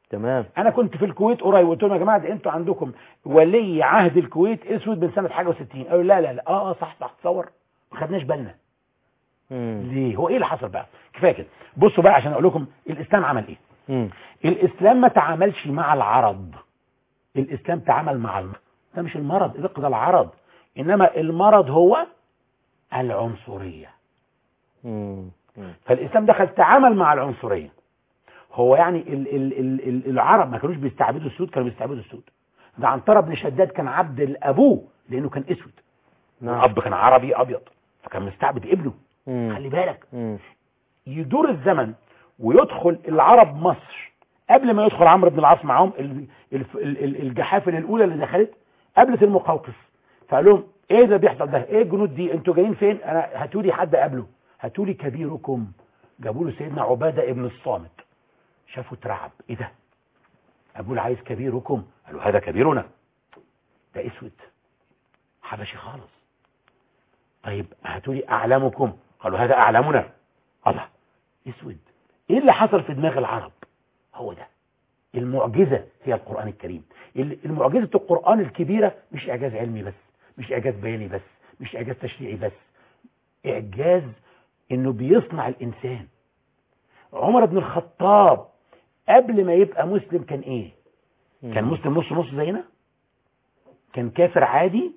تمام انا كنت في الكويت قريب قلت لهم يا جماعه ده انتوا عندكم ولي عهد الكويت اسود من سنه حاجه و60 قالوا لا لا لا اه اه صح صح تصور ما خدناش بالنا مم. ليه هو ايه اللي حصل بقى كفايه كده بصوا بقى عشان اقول لكم الاسلام عمل ايه مم. الاسلام ما تعاملش مع العرض الاسلام تعامل مع المرض ده مش المرض الرق ده العرض انما المرض هو العنصريه مم. مم. فالاسلام دخل تعامل مع العنصريه هو يعني ال ال ال ال العرب ما كانوش بيستعبدوا السود كانوا بيستعبدوا السود ده عنترة بن شداد كان عبد لابوه لانه كان اسود نعم الاب كان عربي ابيض فكان مستعبد ابنه مم. خلي بالك مم. يدور الزمن ويدخل العرب مصر قبل ما يدخل عمرو بن العاص معاهم ال- ال- ال- ال- الجحافل الاولى اللي دخلت قابلت المقوقس فقال لهم ايه ده بيحصل ده ايه الجنود دي انتوا جايين فين انا هاتوا لي حد قبله هاتوا لي كبيركم جابوا له سيدنا عباده ابن الصامت شافوا اترعب ايه ده ابوه عايز كبيركم قالوا هذا كبيرنا ده اسود حبشي خالص طيب هاتوا لي اعلامكم قالوا هذا اعلامنا الله اسود ايه اللي حصل في دماغ العرب هو ده المعجزة هي القرآن الكريم ال- المعجزة القرآن الكبيرة مش إعجاز علمي بس مش إعجاز بياني بس مش إعجاز تشريعي بس إعجاز إنه بيصنع الإنسان عمر بن الخطاب قبل ما يبقى مسلم كان إيه كان مسلم نص نص زينا كان كافر عادي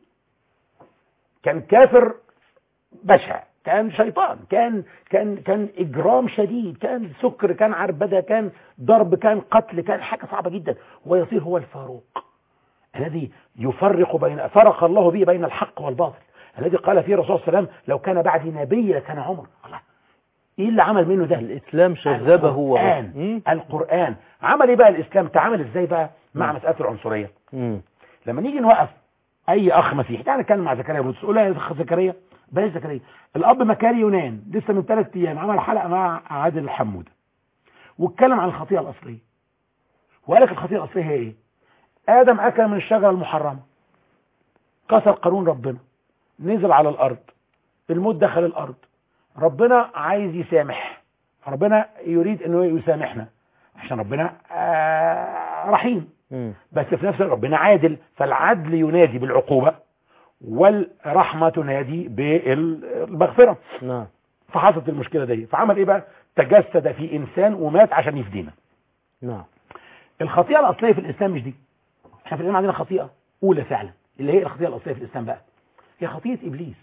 كان كافر بشع كان شيطان كان كان كان اجرام شديد كان سكر كان عربده كان ضرب كان قتل كان حاجه صعبه جدا ويصير هو الفاروق الذي يفرق بين فرق الله به بين الحق والباطل الذي قال فيه الرسول صلى الله عليه وسلم لو كان بعدي نبي لكان عمر الله ايه اللي عمل منه ده الإسلام شذبه وغ- القرآن مم. القرآن عمل ايه بقى الاسلام تعامل ازاي بقى مع مساله العنصريه مم. لما نيجي نوقف اي اخ مسيحي تعالى نتكلم مع زكريا بروتس قول له يا اخ زكريا بلاش زكريا الاب مكاري يونان لسه من ثلاث ايام عمل حلقه مع عادل حموده واتكلم عن الخطيئه الاصليه وقال لك الخطيئه الاصليه هي ايه ادم اكل من الشجره المحرمه كسر قانون ربنا نزل على الارض الموت دخل الارض ربنا عايز يسامح ربنا يريد انه يسامحنا عشان ربنا آه رحيم مم. بس في نفس الوقت ربنا عادل فالعدل ينادي بالعقوبة والرحمة تنادي بالمغفرة نعم فحصلت المشكلة دي فعمل ايه بقى تجسد في انسان ومات عشان يفدينا نعم الخطيئة الاصلية في الاسلام مش دي احنا في الاسلام عندنا خطيئة اولى فعلا اللي هي الخطيئة الاصلية في الاسلام بقى هي خطيئة ابليس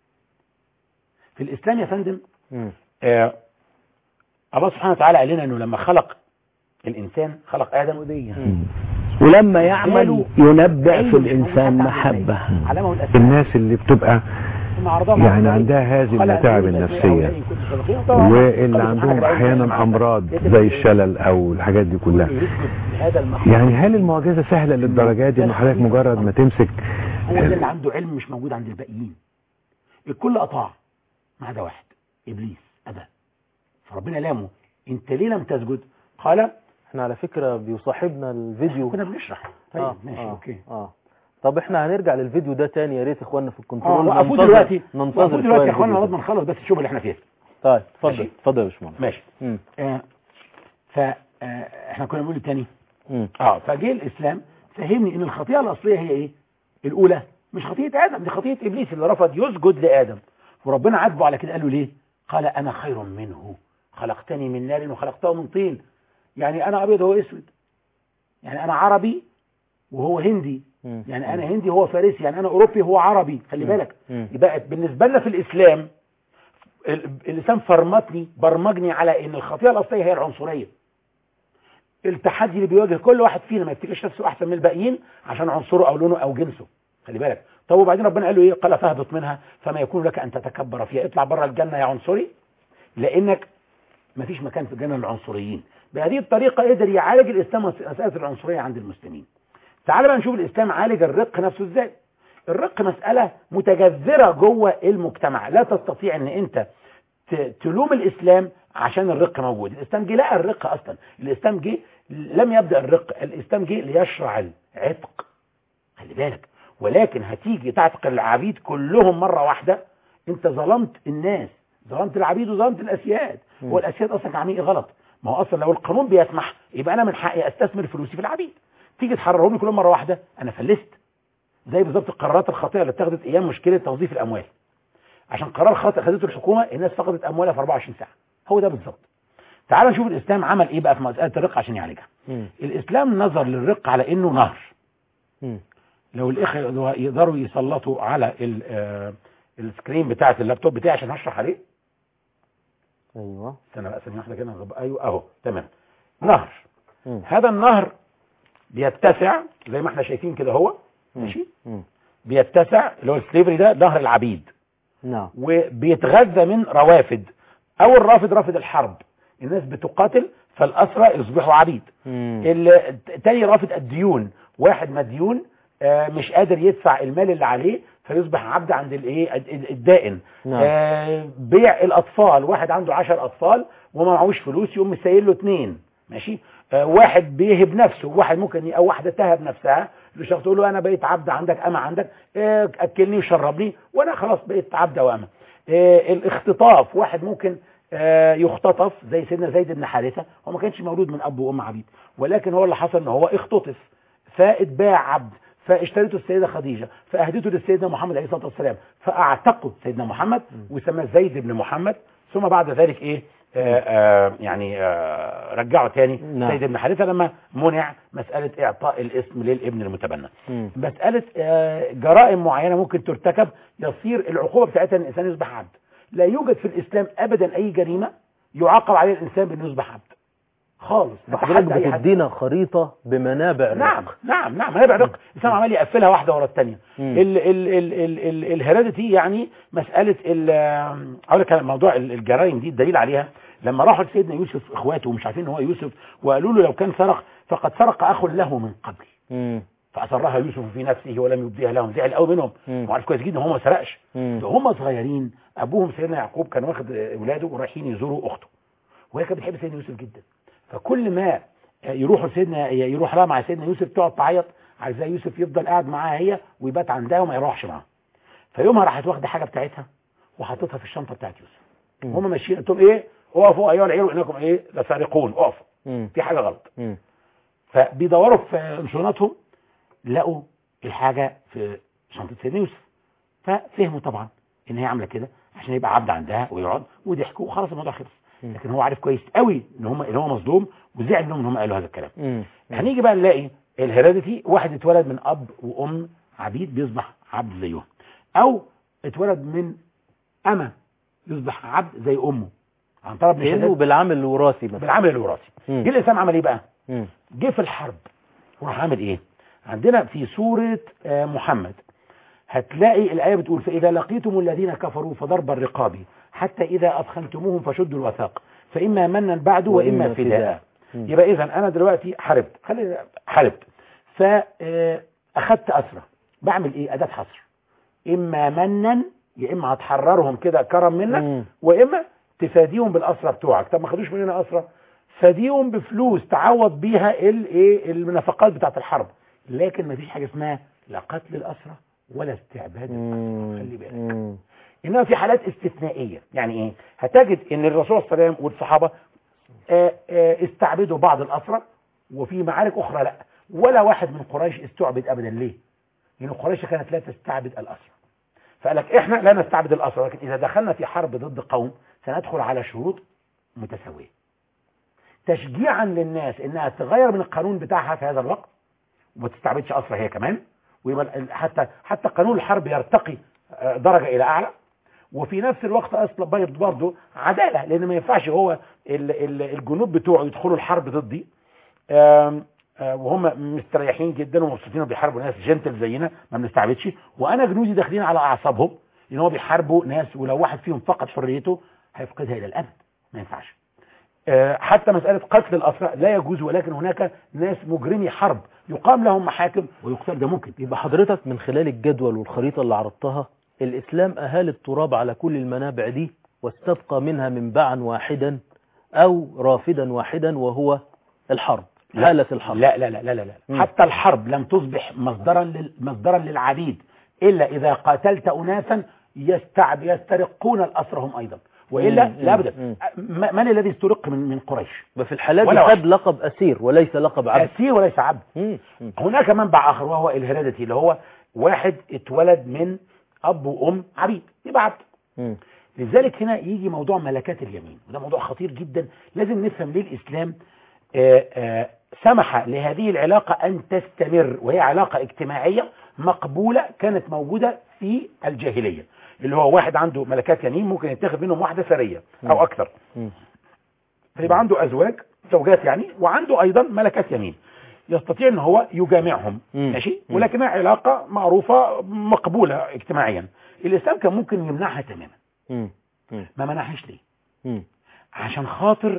في الاسلام يا فندم مم. آه الله سبحانه وتعالى قال لنا انه لما خلق الانسان خلق ادم مم. ولما يعمل ينبع في الإنسان محبة علمه الاسماء الناس اللي بتبقى ثم عرضهم يعني على عندها هذه خلق المتاعب الأولى النفسية أولئك كنت صادقين. طبعاً واللي قالوا عندهم سبحانك لا علم لنا احيانا إلا امراض ما علمتنا. زي الشلل او الحاجات دي كلها يثبت هذا المخلوق يعني هل المعجزة سهلة للدرجة دي ان حضرتك مجرد ما تمسك هو ده اللي عنده علم مش موجود عند الباقيين الكل اطاع ما عدا واحد ابليس ابى فربنا لامه انت ليه لم تسجد قال احنا على فكرة بيصاحبنا الفيديو كنا بنشرح طيب آه، ماشي آه، اوكي اه طب احنا هنرجع للفيديو ده تاني يا ريت اخواننا في اه الكنترول وقفوا ننتظر- دلوقتي ننتظر وقفوا دلوقتي شوية يا اخوانا الفيديو لغايه ما نخلص بس الشغل اللي احنا فيه ده. طيب اتفضل ماشي. اتفضل يا باشمهندس ماشي مم. آه ف آه احنا كنا بنقول تاني مم. اه فجه الاسلام فهمني ان الخطيئه الاصليه هي ايه الاولى مش خطيئه ادم دي خطيئه ابليس اللي رفض يسجد لادم وربنا عاتبه على كده قال له ليه قال انا خير منه خلقتني من نار وخلقته من طين يعني انا ابيض وهو اسود يعني انا عربي وهو هندي مم. يعني انا هندي وهو فارسي يعني انا اوروبي وهو عربي خلي بالك مم. يبقى بالنسبه لنا في الاسلام ال- الاسلام فرمتني برمجني على ان الخطيئه الاصليه هي العنصريه التحدي اللي بيواجه كل واحد فينا ما يفتكرش نفسه احسن من الباقيين عشان عنصره او لونه او جنسه خلي بالك طب وبعدين ربنا قال له ايه قال فاهبط منها فما يكون لك ان تتكبر فيها اطلع بره الجنه يا عنصري لانك ما فيش مكان في الجنه للعنصريين بهذه الطريقه قدر يعالج الاسلام مساله العنصريه عند المسلمين تعال بقى نشوف الاسلام عالج الرق نفسه ازاي الرق مساله متجذره جوه المجتمع لا تستطيع ان انت ت- تلوم الاسلام عشان الرق موجود الاسلام جه لقى الرق اصلا الاسلام جه لم يبدا الرق الاسلام جه ليشرع العتق خلي بالك ولكن هتيجي تعتق العبيد كلهم مره واحده انت ظلمت الناس ظلمت العبيد وظلمت الاسياد هو الاسياد اصلا كان عاملين ايه غلط ما هو اصلا لو القانون بيسمح يبقى انا من حقي استثمر فلوسي في العبيد تيجي تحررهم لي كلهم مره واحده انا فلست زي بالظبط القرارات الخاطئه اللي اتخذت ايام مشكله توظيف الاموال عشان قرار خاطئ خدته الحكومه الناس فقدت اموالها في 24 ساعه هو ده بالظبط تعال نشوف الاسلام عمل ايه بقى في مساله الرق عشان يعالجها مم. الاسلام نظر للرق على انه نهر مم. لو الاخوه يقدروا يسلطوا على ال- آه، السكرين بتاعه اللابتوب بتاعي عشان هشرح عليه ايوه استنى بقى ثانيه واحده كده نغب- ايوه اهو تمام نهر مم. هذا النهر بيتسع زي ما احنا شايفين كده هو ماشي مم. بيتسع اللي هو السليفري ده نهر العبيد نعم وبيتغذى من روافد اول رافد رافد الحرب الناس بتقاتل فالاسرى يصبحوا عبيد مم. ال- تاني رافد الديون واحد مديون آه، مش قادر يدفع المال اللي عليه فيصبح عبد عند الايه الد- الدائن نعم. آه، بيع الاطفال واحد عنده عشر اطفال وما معهوش فلوس يقوم مسيل له اتنين ماشي آه، واحد بيهب نفسه واحد ممكن ي- او واحده تهب نفسها لشخص تقول له انا بقيت عبد عندك اما عندك آه، اكلني وشربني وانا خلاص بقيت عبد واما آه، الاختطاف واحد ممكن آه، يختطف زي سيدنا زيد بن حارثه هو ما كانش مولود من اب وام عبيد ولكن هو اللي حصل ان هو اختطف فاتباع عبد فاشترته السيده خديجه فاهدته للسيدنا محمد عليه الصلاه والسلام فاعتقوا سيدنا محمد وسماه زيد بن محمد ثم بعد ذلك ايه آه آه يعني آه رجعوا تاني نعم. زيد بن حارثه لما منع مساله اعطاء الاسم للابن المتبنى مم. مساله آه جرائم معينه ممكن ترتكب يصير العقوبه بتاعتها ان الانسان يصبح عبد لا يوجد في الاسلام ابدا اي جريمه يعاقب عليها الانسان بانه يصبح عبد خالص حضرتك أتحدى أي حد. بتدينا خريطة بمنابع الرق. نعم نعم نعم منابع رق الاسلام عمال يقفلها واحده ورا الثانيه مم. ال ال ال ال ال الهيريديتي يعني مساله ال اقول لك على موضوع ال- الجرائم دي الدليل عليها لما راحوا لسيدنا يوسف اخواته ومش عارفين ان هو يوسف وقالوا له لو كان سرق فقد سرق اخ له من قبل مم. فاصرها يوسف في نفسه ولم يبديها لهم زعل قوي منهم مم. وعارف كويس جدا ان هو ما سرقش مم. ده هم صغيرين ابوهم سيدنا يعقوب كان واخد اولاده ورايحين يزوروا اخته وهي كانت بتحب سيدنا يوسف جدا فكل ما يروحوا لسيدنا يروح لها مع سيدنا يوسف تقعد تعيط عايزاه يوسف يفضل قاعد معاها هي ويبات عندها وما يروحش معاها فيومها راحت واخده حاجه بتاعتها وحطتها في الشنطه بتاعت يوسف مم. هم ماشيين قلت لهم ايه اقفوا ايها العير انكم ايه لسارقون اقفوا مم. في حاجه غلط مم. فبيدوروا في انشوراتهم لقوا الحاجه في شنطه سيدنا يوسف ففهموا طبعا ان هي عامله كده عشان يبقى عبد عندها ويقعد وضحكوا وخلاص الموضوع خلص مم. لكن هو عارف كويس قوي ان هم ان هو مظلوم وزعل منهم ان هم قالوا هذا الكلام مم. هنيجي بقى نلاقي الهيريديتي واحد اتولد من اب وام عبيد بيصبح عبد زيهم او اتولد من اما يصبح عبد زي امه عن طلب من كأنه شداد بالعمل الوراثي مثلا بالعمل الوراثي مم. جه الاسلام عمل ايه بقى مم. جه في الحرب وراح عامل ايه عندنا في سورة آه، محمد هتلاقي الآية بتقول فإذا لقيتم الذين كفروا فضرب الرقاب حتى إذا أثخنتموهم فشدوا الوثاق فإما منا بعد وإما وإما فداء فداء. مم. يبقى إذا أنا دلوقتي حاربت خلي حاربت فأخدت أسرة بعمل إيه أداة حصر إما منا يا إما هتحررهم كده كرم منك مم. واما تفاديهم بالاسرى بتوعك طب ما خدوش مننا اسرى فاديهم بفلوس تعوض بيها الايه النفقات بتاعت الحرب لكن ما فيش حاجه اسمها لا قتل الاسرى ولا استعباد الاسرى مم. خلي بالك مم. انما في حالات استثنائيه يعني ايه هتجد ان الرسول صلى الله عليه وسلم والصحابه آه، آه، استعبدوا بعض الاسرى وفي معارك اخرى لا ولا واحد من قريش استعبد ابدا ليه لان قريش كانت لا تستعبد الاسرى فقال لك احنا لا نستعبد الاسرى لكن اذا دخلنا في حرب ضد قوم سندخل على شروط متساويه تشجيعا للناس انها تغير من القانون بتاعها في هذا الوقت وما تستعبدش اسرى هي كمان ويبقى ال- حتى حتى قانون الحرب يرتقي آه، درجه الى اعلى وفي نفس الوقت اصلا برضه برضه عداله لان ما ينفعش هو ال- ال- الجنود بتوعه يدخلوا الحرب ضدي آم، آه، وهم مستريحين جدا ومبسوطين وبيحاربوا ناس جنتل زينا ما بنستعبدش وانا جنودي داخلين على اعصابهم لان هو بيحاربوا ناس ولو واحد فيهم فقد حريته هيفقدها الى الابد ما ينفعش آه، حتى مسألة قتل الأسرى لا يجوز ولكن هناك ناس مجرمي حرب يقام لهم محاكم ويقتل ده ممكن يبقى حضرتك من خلال الجدول والخريطة اللي عرضتها الإسلام أهال التراب على كل المنابع دي واستبقى منها منبعا واحدا أو رافدا واحدا وهو الحرب لا. حالة الحرب لا لا لا لا لا, لا. مم. حتى الحرب لم تصبح مصدرا لل... مصدرا للعبيد إلا إذا قاتلت أناسا يستعب يسترقون الأسرى هم أيضا والا مم. لا ابدا مم. م- من الذي استرق من من قريش ففي الحالات ولا دي واحد. خد لقب أسير وليس لقب عبد اسير وليس عبد مم. مم. هناك منبع اخر وهو الهيريديتي اللي هو واحد اتولد من اب وام عبيد يبقى عبد مم. لذلك هنا يجي موضوع ملكات اليمين وده موضوع خطير جدا لازم نفهم ليه الإسلام آه، آه، سمح لهذه العلاقة أن تستمر وهي علاقة اجتماعية مقبولة كانت موجودة في الجاهلية اللي هو واحد عنده ملكات يمين ممكن يتخذ منهم واحدة سرية أو أكثر مم. فيبقى عنده أزواج زوجات يعني وعنده أيضا ملكات يمين يستطيع ان هو يجامعهم مم. ماشي مم. ولكنها علاقة معروفة مقبولة اجتماعيا الإسلام كان ممكن يمنعها تماما مم. مم. ما منعهاش ليه مم. عشان خاطر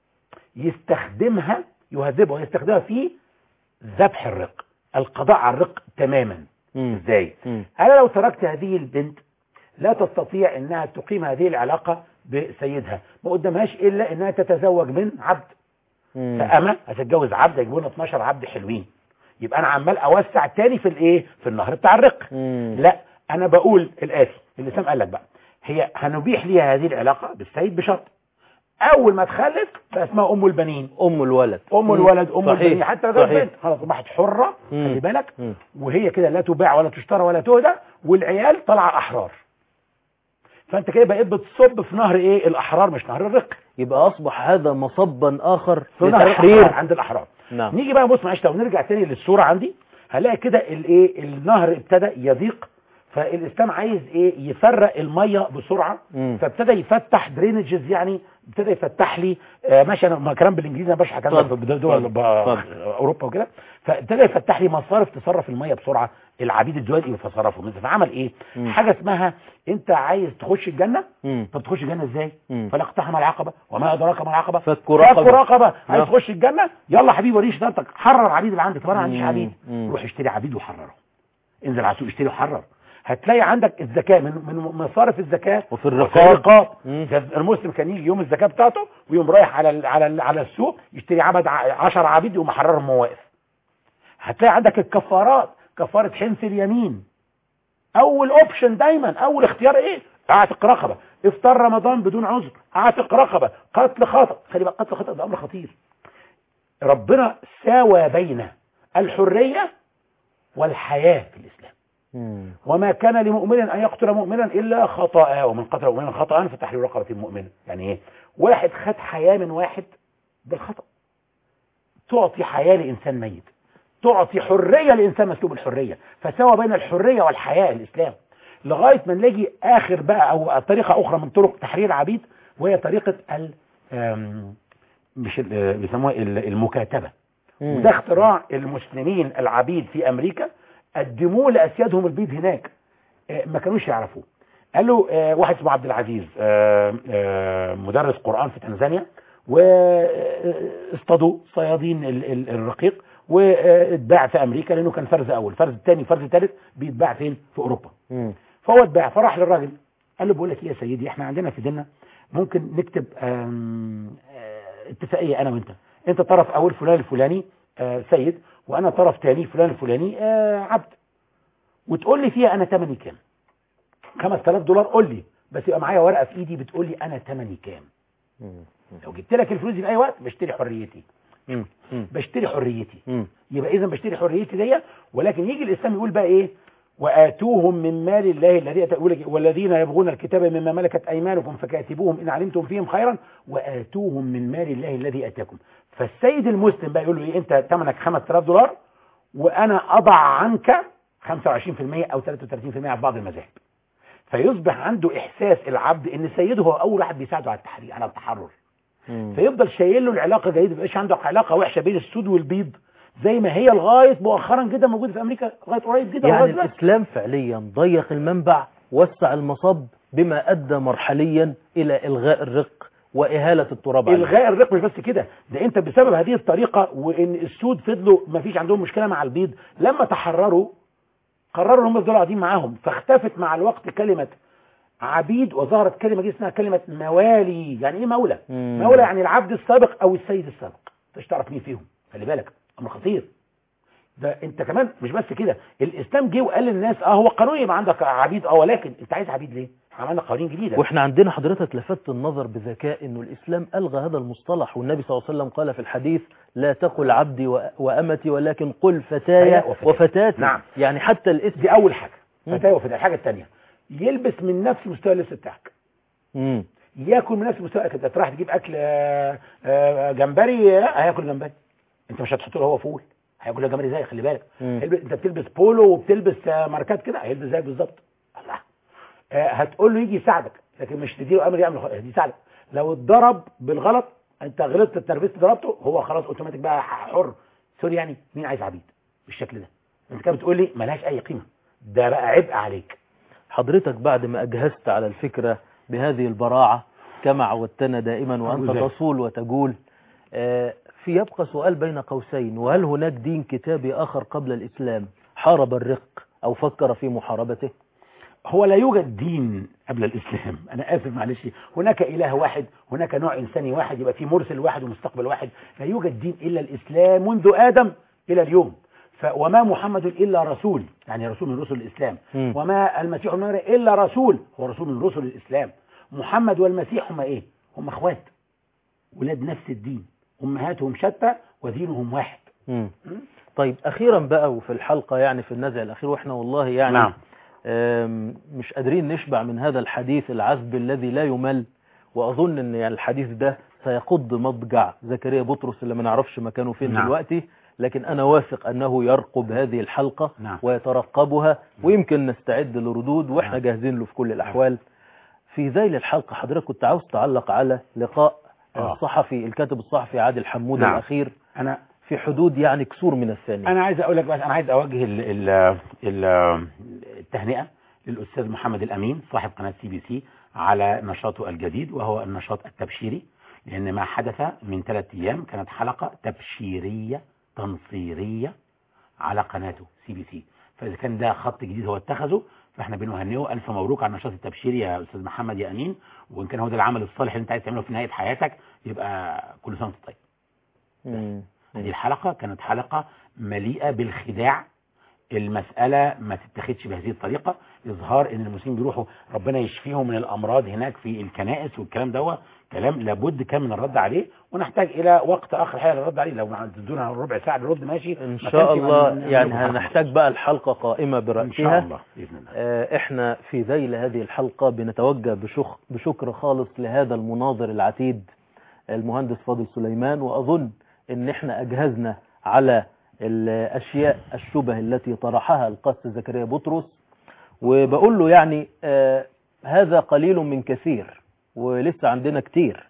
يستخدمها يهذبها ويستخدمها في ذبح الرق القضاء على الرق تماما مم. ازاي مم. انا لو تركت هذه البنت لا تستطيع انها تقيم هذه العلاقة بسيدها ما قدامهاش الا انها تتزوج من عبد مم. فأما هتتجوز عبد يجيبوا لنا 12 عبد حلوين يبقى انا عمال اوسع تاني في الايه في النهر بتاع الرق مم. لا انا بقول الاتي الاسلام قال لك بقى هي هنبيح ليها هذه العلاقة بالسيد بشرط اول ما تخلف بقى اسمها ام البنين أم الولد ام مم. الولد ام صحيح. البنين حتى لو كانت صحيح. بنت خلاص اصبحت حرة مم. خلي بالك مم. وهي كده لا تباع ولا تشترى ولا تهدى والعيال طالعه احرار فانت كده بقيت بتصب في نهر ايه الاحرار مش نهر الرق يبقى أصبح هذا مصبا آخر في نهر لتحرير الأحرار عند الاحرار نعم نيجي بقى بص معلش لو نرجع تاني للصورة عندي هلاقي كده الايه النهر ابتدى يضيق فالاسلام عايز ايه يفرق الميه بسرعه مم. فابتدى يفتح درينجز يعني ابتدى يفتح لي آه ماشي انا ما كلام بالانجليزي انا بشرح كلام اتفضل. في دول ب- اتفضل. اوروبا وكده فابتدى يفتح لي مصارف تصرف الميه بسرعه العبيد الدولي فصرفوا فعمل ايه مم. حاجه اسمها انت عايز تخش الجنه مم. طب تخش الجنه ازاي مم. فلا اقتحم العقبه وما ادراك ما العقبه فك رقبة. فك رقبه عايز نعم. تخش الجنه يلا حبيبي وريني شطارتك حرر عبيد اللي عندك طب انا ما عنديش مم. عبيد مم. روح اشتري عبيد وحرره انزل على السوق اشتري وحرر هتلاقي عندك الزكاه من من مصارف الزكاه وفي الرقاب. الرقاب مم. كان المسلم كان يجي يوم الزكاه بتاعته ويقوم رايح على ال على ال على السوق يشتري عبد 10 عبيد يقوم محررهم وهو واقف هتلاقي عندك الكفارات كفاره حنث اليمين اول اوبشن دايما اول اختيار ايه اعتق رقبه افطار رمضان بدون عذر اعتق رقبه قتل خطا خلي بالك قتل خطا ده امر خطير ربنا ساوى بين الحريه والحياه في الاسلام مم. وما كان لمؤمن ان يقتل مؤمنا الا خطا ومن قتل مؤمنا خطا فتحرير رقبه مؤمنه يعني ايه واحد خد حياه من واحد بالخطا تعطي حياه لانسان ميت تعطي حريه لانسان مسلوب الحريه فسوى بين الحريه والحياه الاسلام لغايه ما نلاقي اخر بقى او طريقه اخرى من طرق تحرير العبيد وهي طريقه ال آم، مش ال- آه، بيسموها ال- المكاتبه مم. وده اختراع المسلمين العبيد في امريكا قدموه لاسيادهم البيض هناك آه، ما كانوش يعرفوه قال له آه، واحد اسمه عبد العزيز آه، آه، مدرس قرآن في تنزانيا واصطادوا صيادين ال- ال- الرقيق واتباع في امريكا لانه كان فرز اول فرز الثاني فرز ثالث بيتباع فين في اوروبا مم. فهو اتباع فراح للراجل قال له بقول لك ايه يا سيدي احنا عندنا في ديننا ممكن نكتب آم، آه، اتفاقيه انا وانت انت طرف اول فلان الفلاني آه، سيد وانا طرف ثاني فلان الفلاني آه، عبد وتقول لي فيها انا ثمني كام 5000 دولار قول لي بس يبقى معايا ورقه في ايدي بتقول لي انا ثمني كام مم. لو جبت لك الفلوس دي في اي وقت بشتري حريتي مم. مم. بشتري حريتي مم. يبقى اذا بشتري حريتي دي ولكن يجي الاسلام يقول بقى ايه واتوهم من مال الله الذي أتى- يقول لك والذين يبغون الكتاب مما ملكت ايمانكم فكاتبوهم ان علمتم فيهم خيرا واتوهم من مال الله الذي اتاكم فالسيد المسلم بقى يقول له ايه انت ثمنك 5000 دولار وانا اضع عنك 25% او 33% في بعض المذاهب فيصبح عنده احساس العبد ان سيده هو اول واحد بيساعده على التحرير على التحرر مم. فيفضل شايل له العلاقه جيده ما يبقاش عنده علاقه وحشه بين السود والبيض زي ما هي لغايه مؤخرا جدا موجوده في امريكا لغايه قريب جدا يعني لغاية دلوقتي. الإسلام فعليا ضيق المنبع وسع المصب بما أدى مرحليا إلى إلغاء الرق وإهالة التراب عليه. الغاء الرق مش بس كده ده انت بسبب هذه الطريقه وان السود فضلوا ما فيش عندهم مشكله مع البيض لما تحرروا قرروا ان هم يفضلوا قاعدين معاهم فاختفت مع الوقت كلمه عبيد وظهرت كلمه دي اسمها كلمه موالي يعني ايه مولى مم. مولى يعني العبد السابق او السيد السابق مش تعرف مين فيهم خلي بالك امر خطير ده انت كمان مش بس كده الاسلام جه وقال للناس اه هو قانون يبقى عندك عبيد اه ولكن انت عايز عبيد ليه عملنا قوانين جديده واحنا عندنا حضرتك لفت النظر بذكاء انه الاسلام الغى هذا المصطلح والنبي صلى الله عليه وسلم قال في الحديث لا تقل عبدي و- وامتي ولكن قل فتاي فتاة وفتاة. وفتاتي نعم. يعني حتى الاسم دي اول حاجه مم. فتاوى في الحاجه الثانيه يلبس من نفس مستوى اللبس بتاعك مم. ياكل من نفس مستوى انت رايح تجيب اكل آه، آه، جمبري آه، هياكل جمبري انت مش هتحط له هو فول هياكل جمبري زي خلي بالك مم. هيلبس- انت بتلبس بولو وبتلبس آه، ماركات كده هيلبس زيك بالظبط الله آه، هتقول له يجي يساعدك لكن مش تديله امر يعمل خ- يساعدك لو اتضرب بالغلط انت غلطت التربيت ضربته هو خلاص اوتوماتيك بقى حر سوري يعني مين عايز عبيد بالشكل ده انت كده بتقول لي ملهاش اي قيمه ده بقى عبء عليك حضرتك بعد ما أجهزت على الفكرة بهذه البراعة كما عودتنا دائما وأنت أبو زيد. تصول وتقول آه، في يبقى سؤال بين قوسين وهل هناك دين كتابي آخر قبل الإسلام حارب الرق أو فكر في محاربته هو لا يوجد دين قبل الإسلام أنا آسف معلش هناك إله واحد هناك نوع إنساني واحد يبقى في مرسل واحد ومستقبل واحد لا يوجد دين إلا الإسلام منذ آدم إلى اليوم ف وما محمد إلا رسول يعني رسول من رسل الإسلام مم. وما المسيح ابن مريم إلا رسول هو رسول من رسل الإسلام محمد والمسيح هم إيه هم أخوات ولاد نفس الدين أمهاتهم شتى ودينهم واحد مم. طيب أخيرا بقى وفي الحلقة يعني في النزع الأخير وإحنا والله يعني نعم. آم، مش قادرين نشبع من هذا الحديث العذب الذي لا يمل وأظن أن يعني الحديث ده سيقض مضجع زكريا بطرس اللي ما نعرفش مكانه فين نعم. دلوقتي لكن أنا واثق أنه يرقب هذه الحلقة نعم. ويترقبها ويمكن نستعد للردود وإحنا نعم. جاهزين له في كل الأحوال في ذيل الحلقة حضرتك كنت عاوز تعلق على لقاء آه. الصحفي الكاتب الصحفي عادل حمود نعم. الأخير أنا في حدود يعني كسور من الثانية انا عايز اقول لك بس انا عايز اوجه ال ال ال التهنئه للاستاذ محمد الامين صاحب قناه سي بي سي على نشاطه الجديد وهو النشاط التبشيري لان ما حدث من ثلاث ايام كانت حلقه تبشيريه تنصيريه على قناته سي بي سي فاذا كان ده خط جديد هو اتخذه فاحنا بنهنئه الف مبروك على النشاط التبشيري يا استاذ محمد يا امين وان كان هو ده العمل الصالح اللي انت عايز تعمله في نهايه حياتك يبقى كل سنه وانت طيب مم. هذه الحلقة كانت حلقة مليئة بالخداع المسألة ما تتخذش بهذه الطريقة إظهار إن المسلمين بيروحوا ربنا يشفيهم من الأمراض هناك في الكنائس والكلام ده كلام لابد كان من الرد عليه ونحتاج إلى وقت آخر حقيقة للرد عليه لو تدونا ربع ساعة نرد ماشي ان ما شاء كانش الله يبقى يعني نعمله حلقة. هنحتاج بقى الحلقة قائمة إن شاء برأسها الله بإذن الله آه، احنا في ذيل هذه الحلقة بنتوجه بشخ بشكر خالص لهذا المناظر العتيد المهندس فاضل سليمان واظن ان احنا اجهزنا على الاشياء الشبه التي طرحها القس زكريا بطرس وبقول له يعني آه، هذا قليل من كثير ولسه عندنا كتير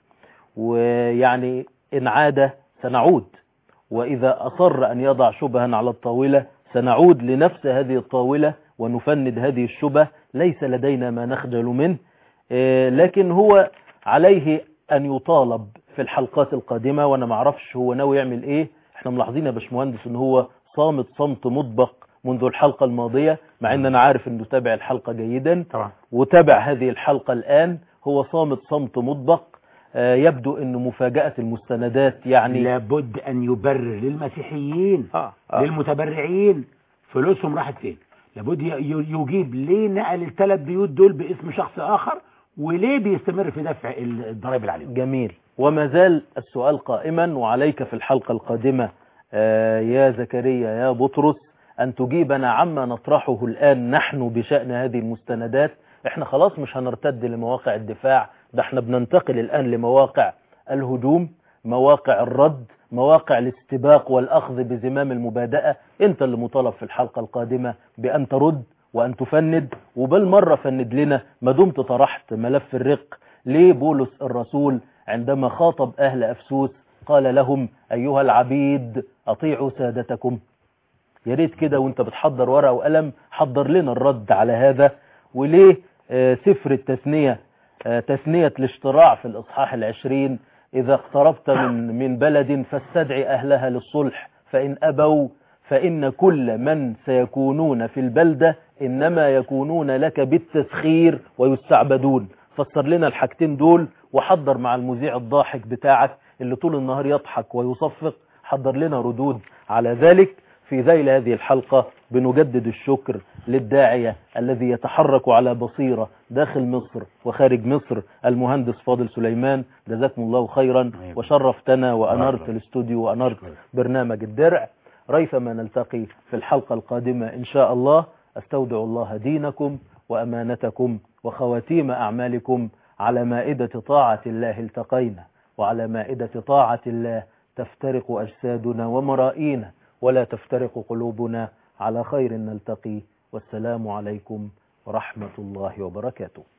ويعني إن عاد سنعود وإذا أصر أن يضع شبها على الطاولة سنعود لنفس هذه الطاولة ونفند هذه الشبه ليس لدينا ما نخجل منه آه، لكن هو عليه أن يطالب في الحلقات القادمة وأنا معرفش هو ناوي يعمل إيه احنا ملاحظين يا باشمهندس ان هو صامت صمت مطبق منذ الحلقة الماضية مع ان انا عارف انه تابع الحلقة جيدا طبعا وتابع هذه الحلقة الآن هو صامت صمت مطبق آه، يبدو أن مفاجأة المستندات يعني لابد أن يبرر للمسيحيين آه، آه. للمتبرعين فلوسهم راحت فين لابد ي- ي- يجيب ليه نقل الثلاث بيوت دول باسم شخص آخر وليه بيستمر في دفع ال- الضرائب اللي عليهم جميل وما زال السؤال قائما وعليك في الحلقة القادمة آه، يا زكريا يا بطرس أن تجيبنا عما نطرحه الآن نحن بشأن هذه المستندات احنا خلاص مش هنرتد لمواقع الدفاع ده احنا بننتقل الآن لمواقع الهجوم مواقع الرد مواقع الاستباق والأخذ بزمام المبادئة انت اللي مطالب في الحلقة القادمة بأن ترد وأن تفند وبالمرة فند لنا ما دمت طرحت ملف الرق ليه بولس الرسول عندما خاطب أهل أفسوس قال لهم أيها العبيد أطيعوا سادتكم يا ريت كده وانت بتحضر ورقة وقلم حضر لنا الرد على هذا وليه آه، سفر التثنية آه، تثنية الاشتراع في الإصحاح العشرين إذا اقتربت من من بلد فاستدعي أهلها للصلح فإن أبوا فإن كل من سيكونون في البلدة إنما يكونون لك بالتسخير ويستعبدون فسر لنا الحاجتين دول وحضر مع المذيع الضاحك بتاعك اللي طول النهار يضحك ويصفق حضر لنا ردود على ذلك في ذيل هذه الحلقة بنجدد الشكر للداعية الذي يتحرك على بصيرة داخل مصر وخارج مصر المهندس فاضل سليمان جزاكم الله خيرا وشرفتنا وأنرت الاستوديو وأنرت برنامج الدرع ريثما نلتقي في الحلقة القادمة إن شاء الله أستودع الله دينكم وأمانتكم وخواتيم أعمالكم على مائدة طاعة الله التقينا وعلى مائدة طاعة الله تفترق أجسادنا ومرائينا ولا تفترق قلوبنا على خير نلتقي والسلام عليكم ورحمة الله وبركاته